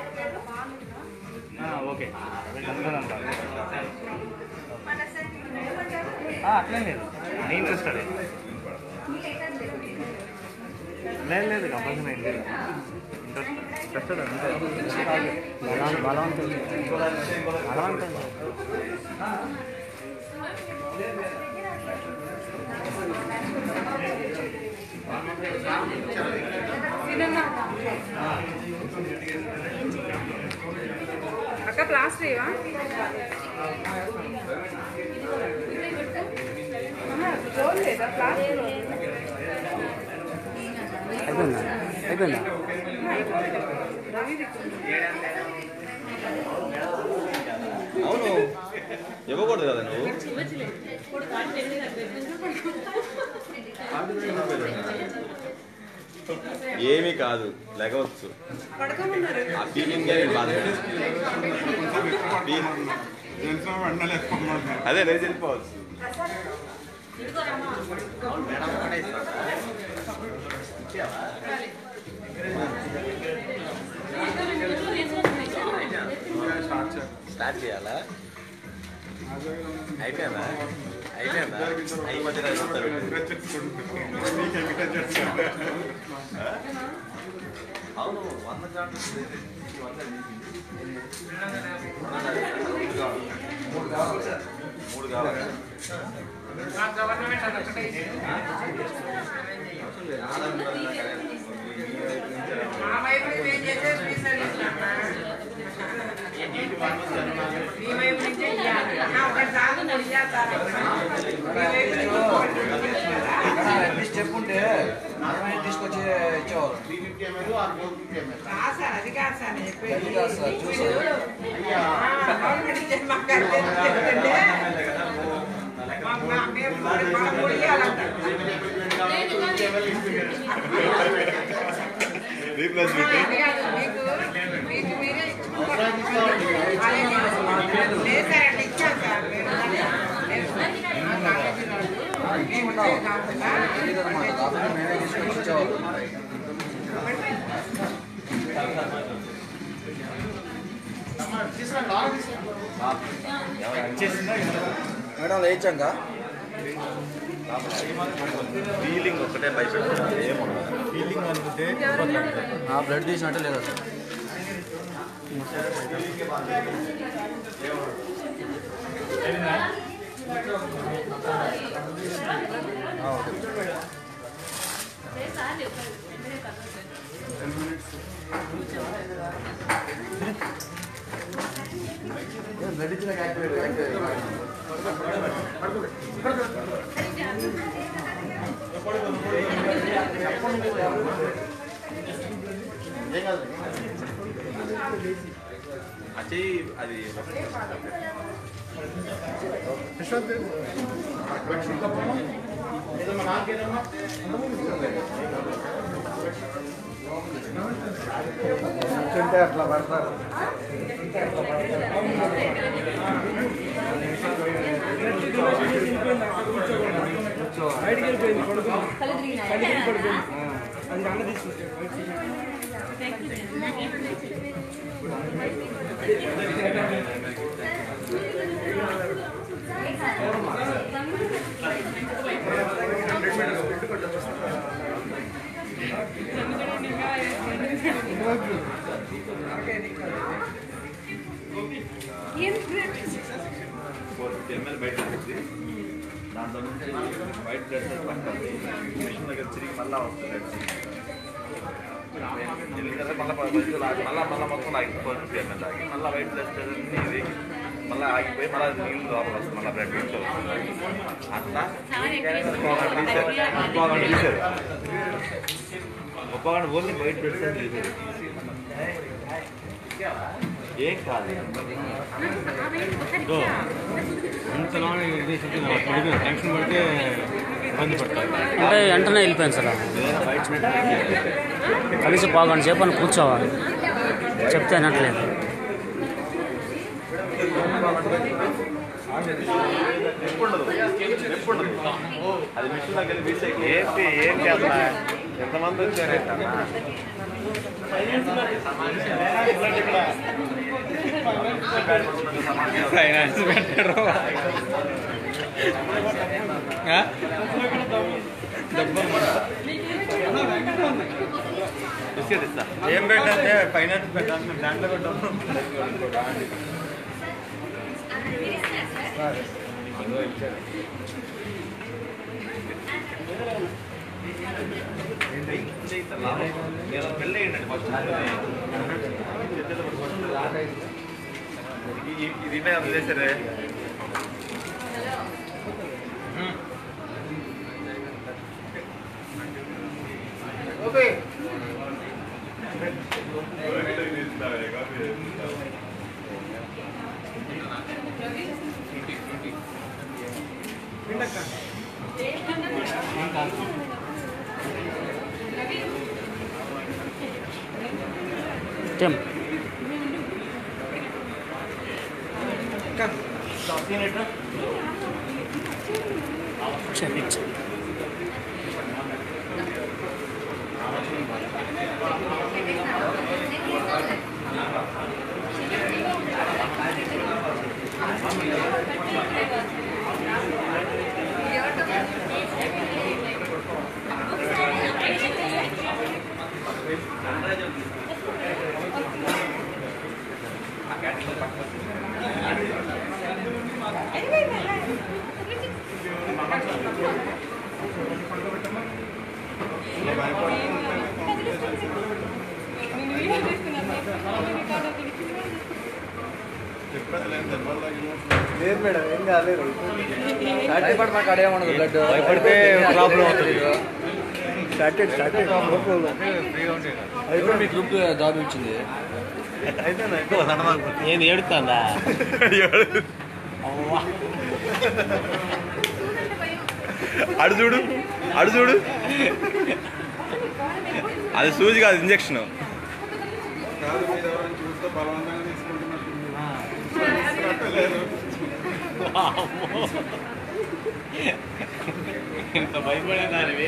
ఓకే అట్లేం లేదు నేను ఇంట్రెస్టెడ్ లేదు లేదు కంపల్సరీ ఏం లేదు ఇంట్రెస్టెడ్ అంతే బలం బలవంతం బలవంతం అక్క ప్లాస్టర్ ఇవా లేదా ప్లాస్టర్ అయిపోయిందా అయిపోయిందా అవును ఇవ్వకూడదు కదా నువ్వు ఏమీ కాదు లెగవచ్చు ఆ ఫీలింగ్ బాధ తెలిసిన వెంటనే పొమ్మన్నారు అదే నేను వెళ్ళిపోవచ్చు స్టార్ట్ చేయాలా అయిపోయిందా అయిపోయిందా అయి మధ్యన చెప్తారు అవును వంద చాట్లు మూడు కావాలి మూడు కావాలి మా వైపు నుంచి ఏం చేస్తే తీసుకెళ్ళిందమ్మా. మీ వైపు నుంచే ఇయ్యాలి. నా ఒకటి చాలు, నేను ఇయ్యేస్తాను. మీ వైపు నుంచి ఇంకోటి తీసుకెళ్ళాలా? చెప్పుంటే అరవై తీసుకొచ్చి ఇచ్చేవారు రాశాను, అది కాదు సార్ నేను చెప్పేది. అది కాదు సార్, చూసాను. ఆ, గవర్నమెంట్ ఇచ్చే మాకు అది తెలియదండి. మా- మా- మేము మూడు- మా మూడు ఇయ్యాలంట. రీప్లేస్ అది కాదు, మీకు మీకు మీరే ఇచ్చుకుంటారు. అదే నేను లేదు సార్, అట్లా ఇచ్చాను సార్. లేదు సార్. మా కాలేజీ వాళ్ళు మేము ఉండేది కాకుండా తెలియదన్నమాట కాబట్టి మేమే తీసుకొచ్చి ఇచ్చేవారు మేడం లేచాక ఫీలింగ్ ఒకటే భయపెట్టాలి ఏముండదు ఫీలింగ్ అనుకుంటే నా బ్లడ్ తీసినట్టే లేదా సార్ ఆ, ఓకే బ్లడ్ ఇచ్చిన యాక్టివేట్ యాక్టివేట్ అది అది కూర్చుంటే అట్లా పడతారు బయటికి వెళ్ళిపోయింది కొడుకు బయటికి పడిపోయింది అది అన్న తీసుకొచ్చాడు ఏం ఫోర్ ఫిఫ్టీ ఎంఎల్ బయట ఉంటుంది దాంట్లో నుంచి వైట్ బ్లడ్ సెల్ పడుతుంది మిషన్ దగ్గర తిరిగి మళ్ళీ వస్తుంది వెళ్ళిన తర్వాత మళ్ళీ పది రోజులు ఆగి మళ్ళీ మళ్ళీ మొత్తం ఆగి ఫోర్ ఫిఫ్టీ ఎంఎల్ ఆగి మళ్ళీ వైట్ బ్లడ్ సెల్ ఇది మళ్ళీ ఆగిపోయి మళ్ళీ నీళ్ళు లోపల వస్తుంది మళ్ళీ బ్లడ్ నుంచి వస్తుంది అట్లా ముప్పై తీశారు ముప్పై తీశారు ముప్పై ఓన్లీ వైట్ బ్లడ్ సెల్ తీశారు ఏం కాదు అంతలా ఇది పడిపోయింది టెన్షన్ పడితే ఇబ్బంది పడతారు అంటే వెంటనే వెళ్ళిపోయాను సార్ వైట్ బ్లడ్ కలిసి పావుగంట సేపు అని కూర్చోవాలి చెప్తే వినట్లేదు ఎప్పుడుండదు ఎప్పుడుండదు అది మిషన్ దగ్గర రీసైకిల్ ఏంటి ఏం చేస్తా ఎంతమంది వచ్చారేంటన్నా ఫైనాన్స్ పెట్టారు బిస్కెట్ ఇస్తా ఏం పెట్టంటే ఫైనాన్స్ పెట్టాలి మేము దాంట్లో పెట్టాము నేను పెళ్ళి అయ్యండి ఫస్ట్ ఇది ఇదే చేశారే టెం చెప్పించు లేదు మేడం ఏం కాలేదు సాటిస్ఫైడ్ మాకు అడే ఉండదు బ్లడ్ భయపడితే ప్రాబ్లం అవుతుంది. స్టార్టెడ్ స్టార్టెడ్ అయిపోయి మీ గ్రూప్ జాబ్ ఇచ్చింది నేను ఏడుతాందా అడు చూడు అడు చూడు అది సూజి కాదు ఇంజక్షన్ కాదు మీరు ఎవరైనా చూస్తే బలవంతంగా తీసుకుంటున్నట్టుంది లేదు ఇంత భయపడేదానివి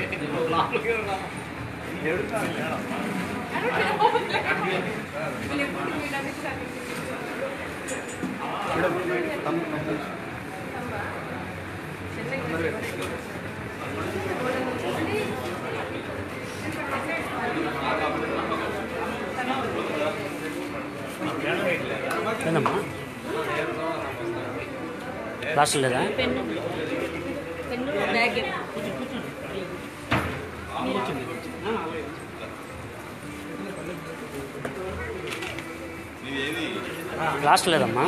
ఏందమ్మా క్లాస్ లేదా పెన్ను పెన్ను బ్యాగ్ క్లాస్ లేదమ్మా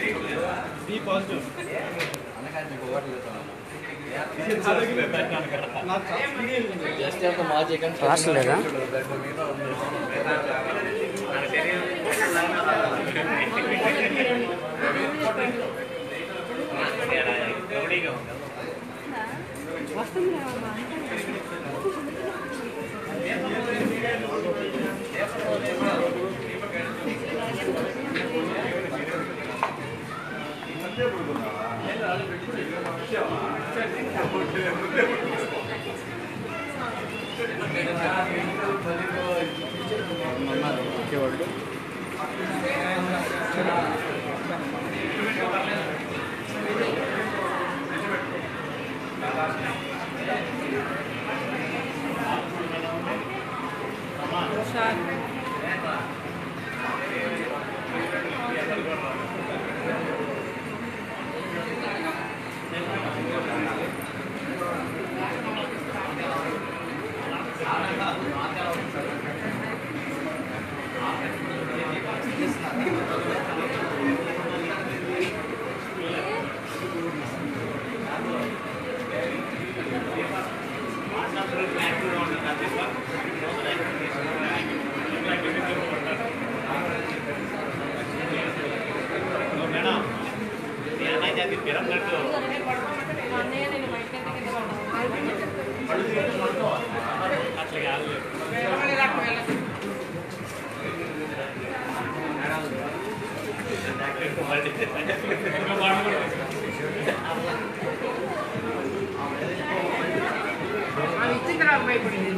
జస్ట్ అంత మార్చి క్లాస్ లేదా వాళ్ళు అది ఇచ్చిన తర్వాత భయపడింది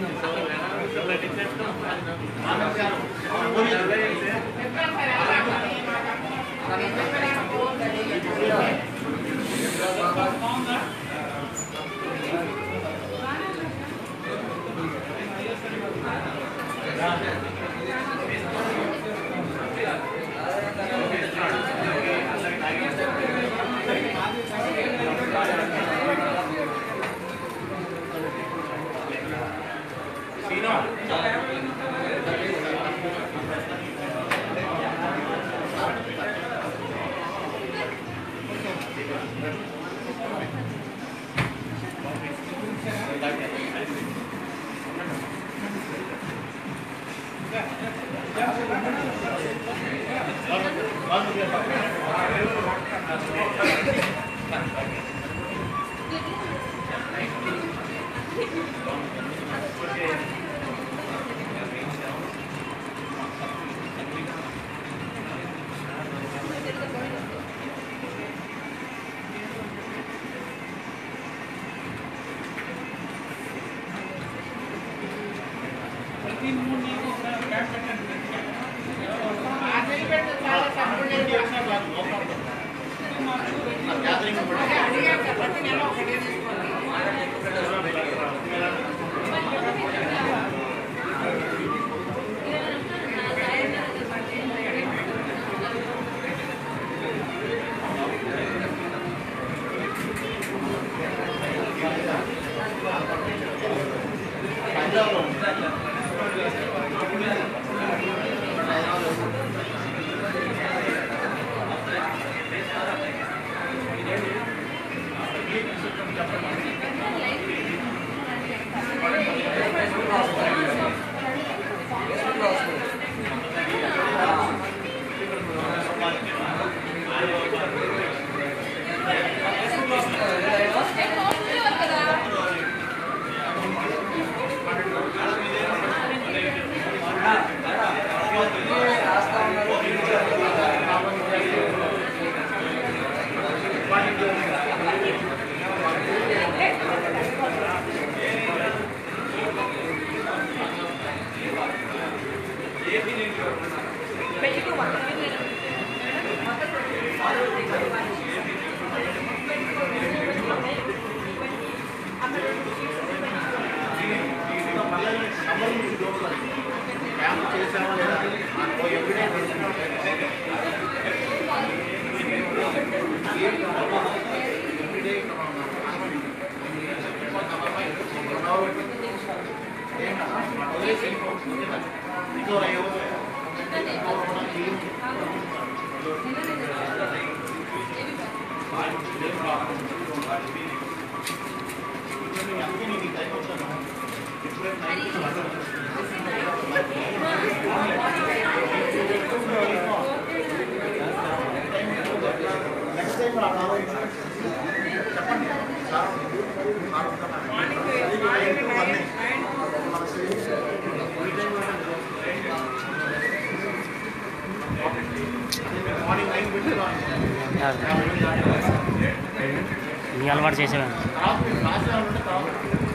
నీ అలవాటు చేసేవాడిని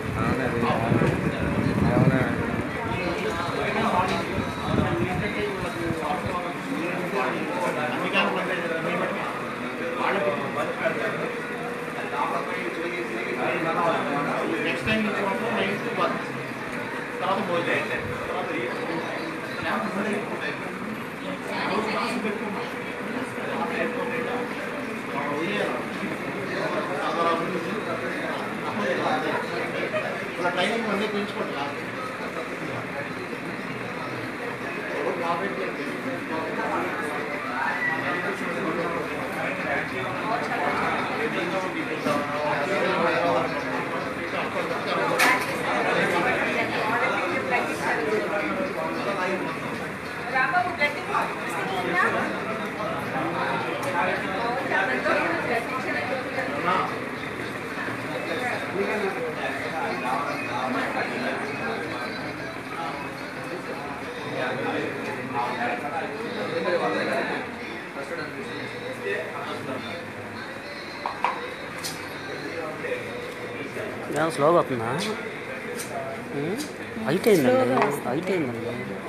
అవునా నెక్స్ట్ టైం నుంచి మాత్రం నైన్ టు వన్ తర్వాత భోజనం తర్వాత ట్రైనింగ్ అన్నీ పెంచుకోండి ఏమైనా స్లోగా అవుతుందా ఉమ్, హైట్ అయిందండి హైట్ అయిందండి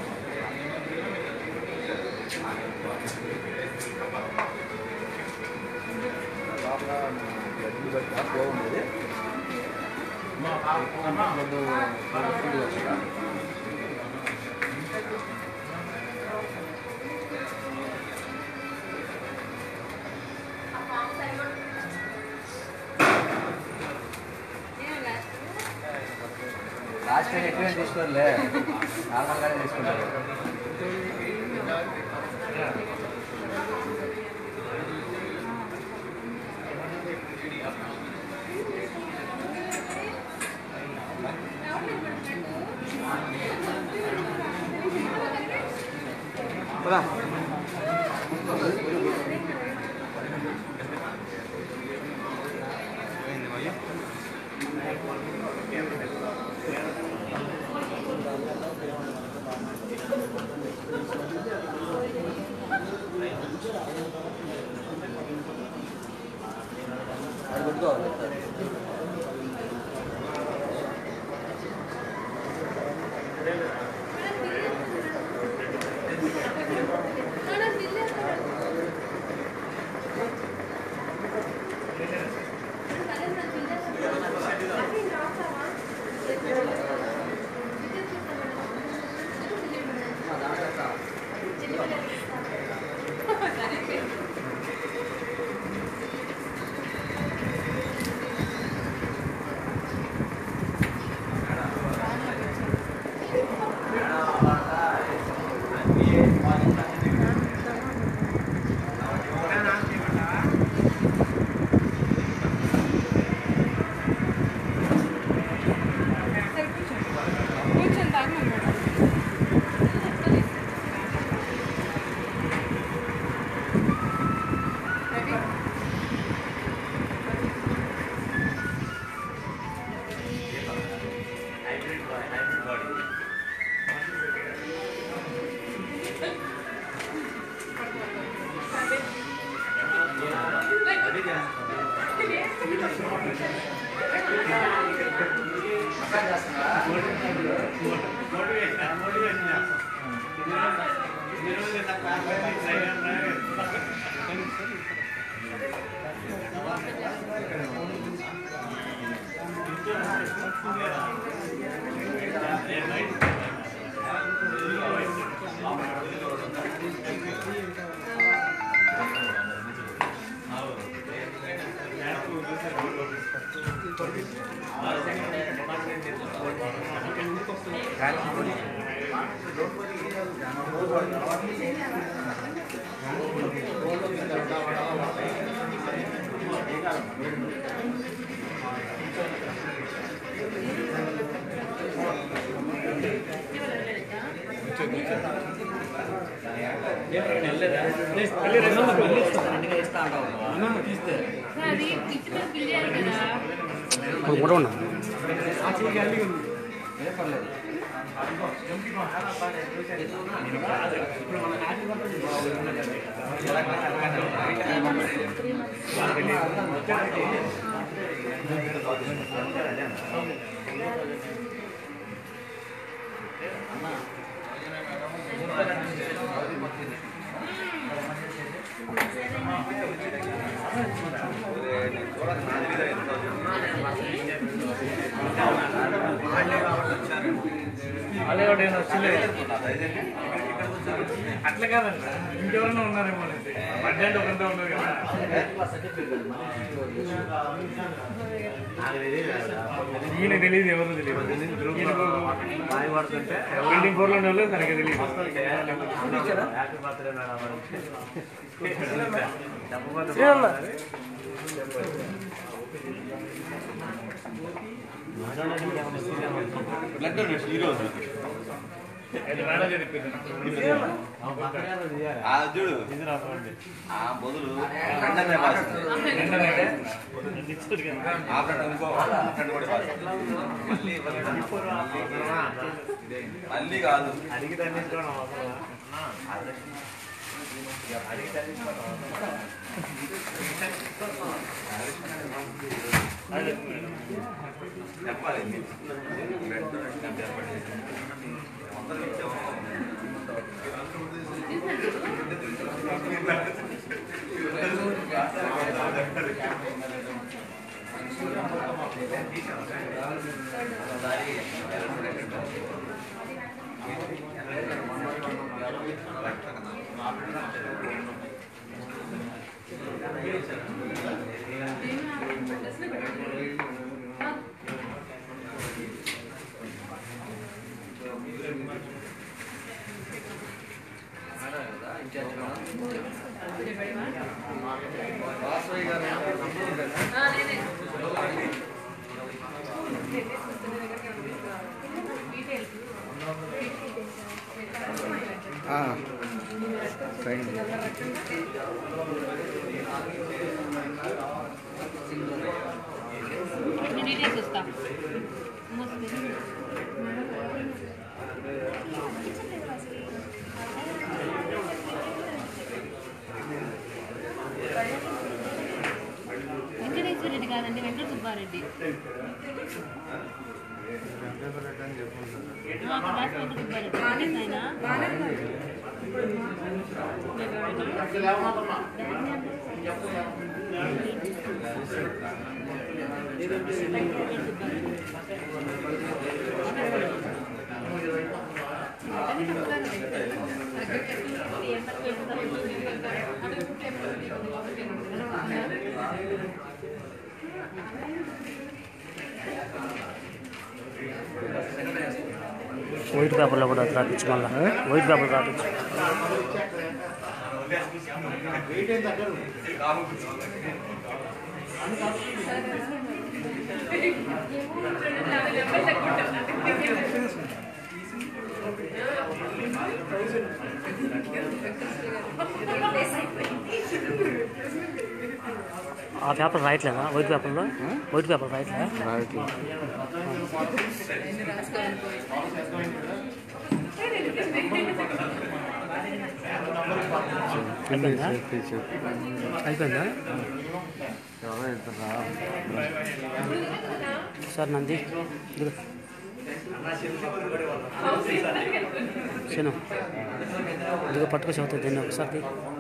లాస్ట్ టైం ఎక్కువ తీసుకోరులే నార్మల్గానే తీసుకుంటారు అది కొట్టుకోవాలి కూర్చొని తాగమని మేడం రెడీ అది ఇచ్చిన బిల్ చేయాలి కదా ఇప్పుడు కూడా ఉన్నా నేను చూడక నా తెలియదు ఎంత అట్లా కాదన్నా ఇంకెవరైనా ఉన్నారేమో అనేసి. మధ్యాహ్నం ఒకరితో ఉన్నారు కదా ఈయన తెలియదు ఎవరు తెలియదు బిల్డింగ్ ఫోర్ లో ఉన్న వాళ్ళు సరిగ్గా తెలియదు బ్లడ్ డొనేషన్ ఈరోజు ఆ చూడు ఆ బదులు రెండనే భాష ఆ ఫ్రెండ్ ఇంకో ఫ్రెండ్ కూడా భాష మళ్ళీ మళ్ళీ కాదు చెప్పాలి బ్లడ్ డొనేషన్ అంటే చెప్పండి అందరికి ఇచ్చాము నేను డీటెయిల్స్ వస్తా వెంకటేశ్వర రెడ్డి కాదండి వెంకట సుబ్బారెడ్డి ఆ, అక్కడ రాసి వెంకట సుబ్బారెడ్డి ఆయన వైట్ పేపర్లో కూడా రాపించు మళ్ళా వైట్ పేపర్ రాపించు ఆ పేపర్ రాయట్లేదా వైట్ పేపర్లో వైట్ పేపర్ రాయట్లేదా అయిపోయిందా అయిపోయిందా సార్ నంది ఇదిగో శను ఇదిగో పట్టుకు చదువుతుంది దీన్ని ఒకసారి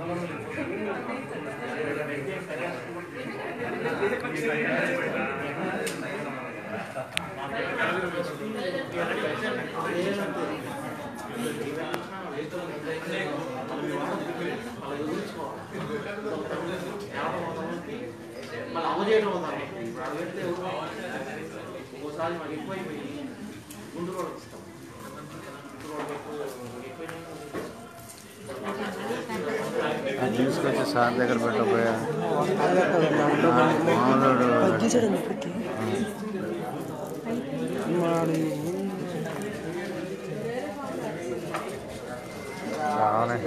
మళ్ళీ అమలు చేయడం అవుతారు ఇప్పుడు అవి పెడితే ఎవరు ఒక్కోసారి మాకు ఎక్కువైపోయి ముందు రోడ్ ఇస్తాం ముందు రోడ్ ఎక్కువ తీసుకొచ్చి సార్ దగ్గర పెట్టబోయా మామూలు చాలా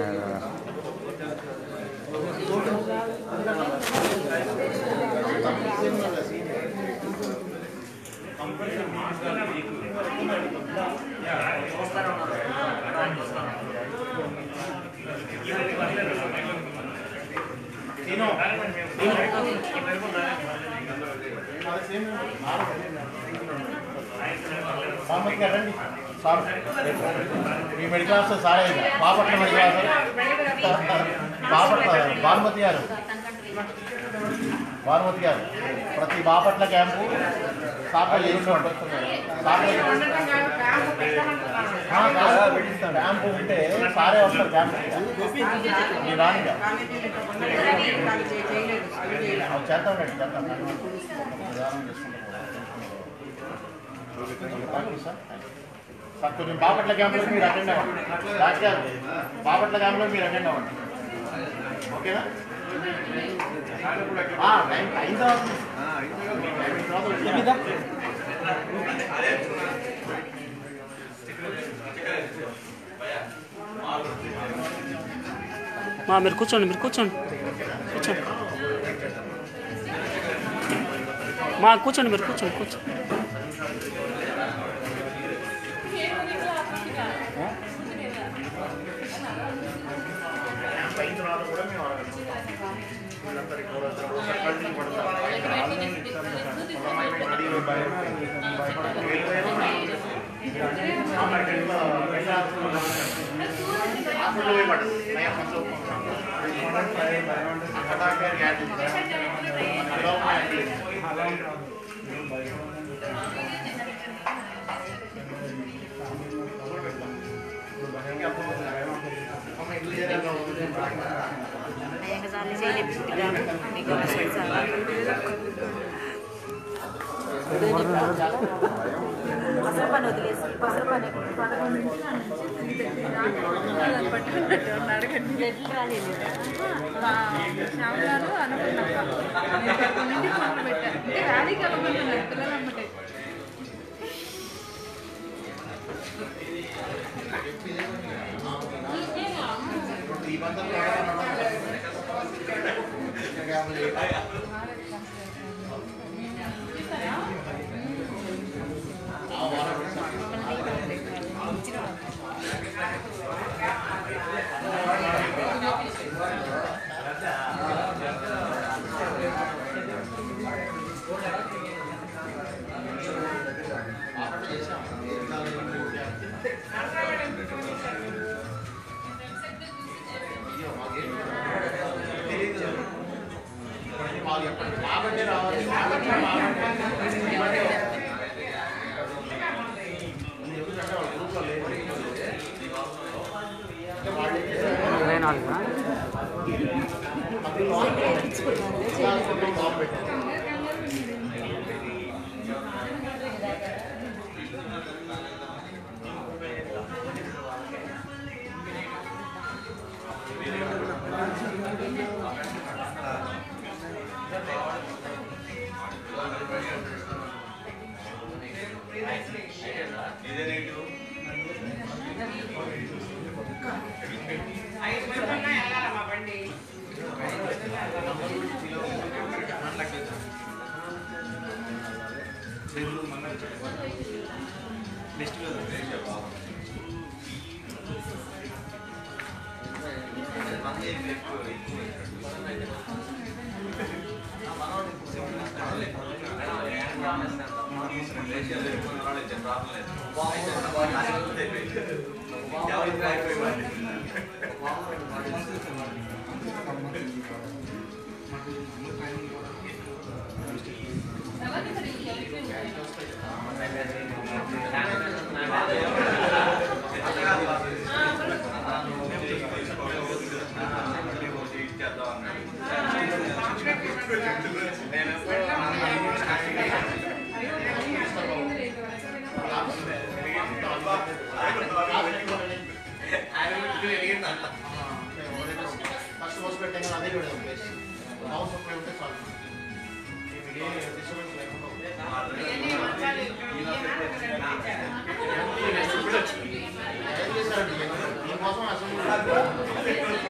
సామతి గారు రండి సార్ ఈ మెడికల్ ఆఫీసర్ సారే ఇది. బాపట్ల మెడికల్ ఆఫీసర్ బాపట్ల భానుమతి గారు భానుమతి గారు ప్రతి బాపట్ల క్యాంపు సార్లు చేసుకోండి సార్లు క్యాంపు ఉంటే సారే వస్తారు క్యాంపు మీ రానిగా అవి చేద్దాం రండి చేద్దాం ప్రధానం చేసుకుంటాం థ్యాంక్ యూ సార్ సార్ కొంచెం బాపట్ల క్యాంపులో మీరు అటెండ్ అవ్వండి రాజ్ గారు బాపట్ల క్యాంపులో మీరు అటెండ్ అవ్వండి ఓకేనా ఆ, టైం అయిన తర్వాత అయిన తర్వాత వచ్చేదా? మా మీరు కూర్చోండి మీరు కూర్చోండి కూర్చోండి మా కూర్చోండి మీరు కూర్చోండి కూర్చోండి క్యాంప్ అయిన తర్వాత కూడా మేము అడగలుగుతాం. వీళ్ళందరికీ కూడా ఒకసారి కళ్ళు పడతారు. పొలమైన నదిలో భయపడ- భయపడకు. వెళ్ళిపోయారు. ఆ బయటకు వెళ్ళి హాస్పిటల్ పోయి పడ్డది. నయం కొంచెం. అక్కడ దాకా యాడ్ చేశారు. అలా ఉన్నాయి. అసలు పని వదిలేసి అసలు పని పదకొండు నుంచి పట్టుకున్నట్టు ఉన్నాడు రాలేదు శ్యామగారు అనుకున్నాక నేను పదకొండింటికి మొదలు పెట్టాను అంటే ర్యాలీకి వెళ్ళమన్నారు పిల్లలు అమ్మటే వాళ్ళు చెప్పండి కాబట్టి రావాలి కాబట్టి రావాలి. ఇది ఎందుకంటే వాళ్ళ గ్రూప్లో లేదు అంటే వాళ్ళు ఏం చేశారు? ఇరవై నాలుగు బాబు పెట్టారు. ఫస్ట్ పోస్ట్ పెట్టాం కదా అదే పెడదాం ప్లేస్ హౌస్ సప్లై ఉంటే చాలు మీకు ఏ డిస్టర్బెన్స్ లేకుండా ఏం చేశారండి దీనికోసం అసలు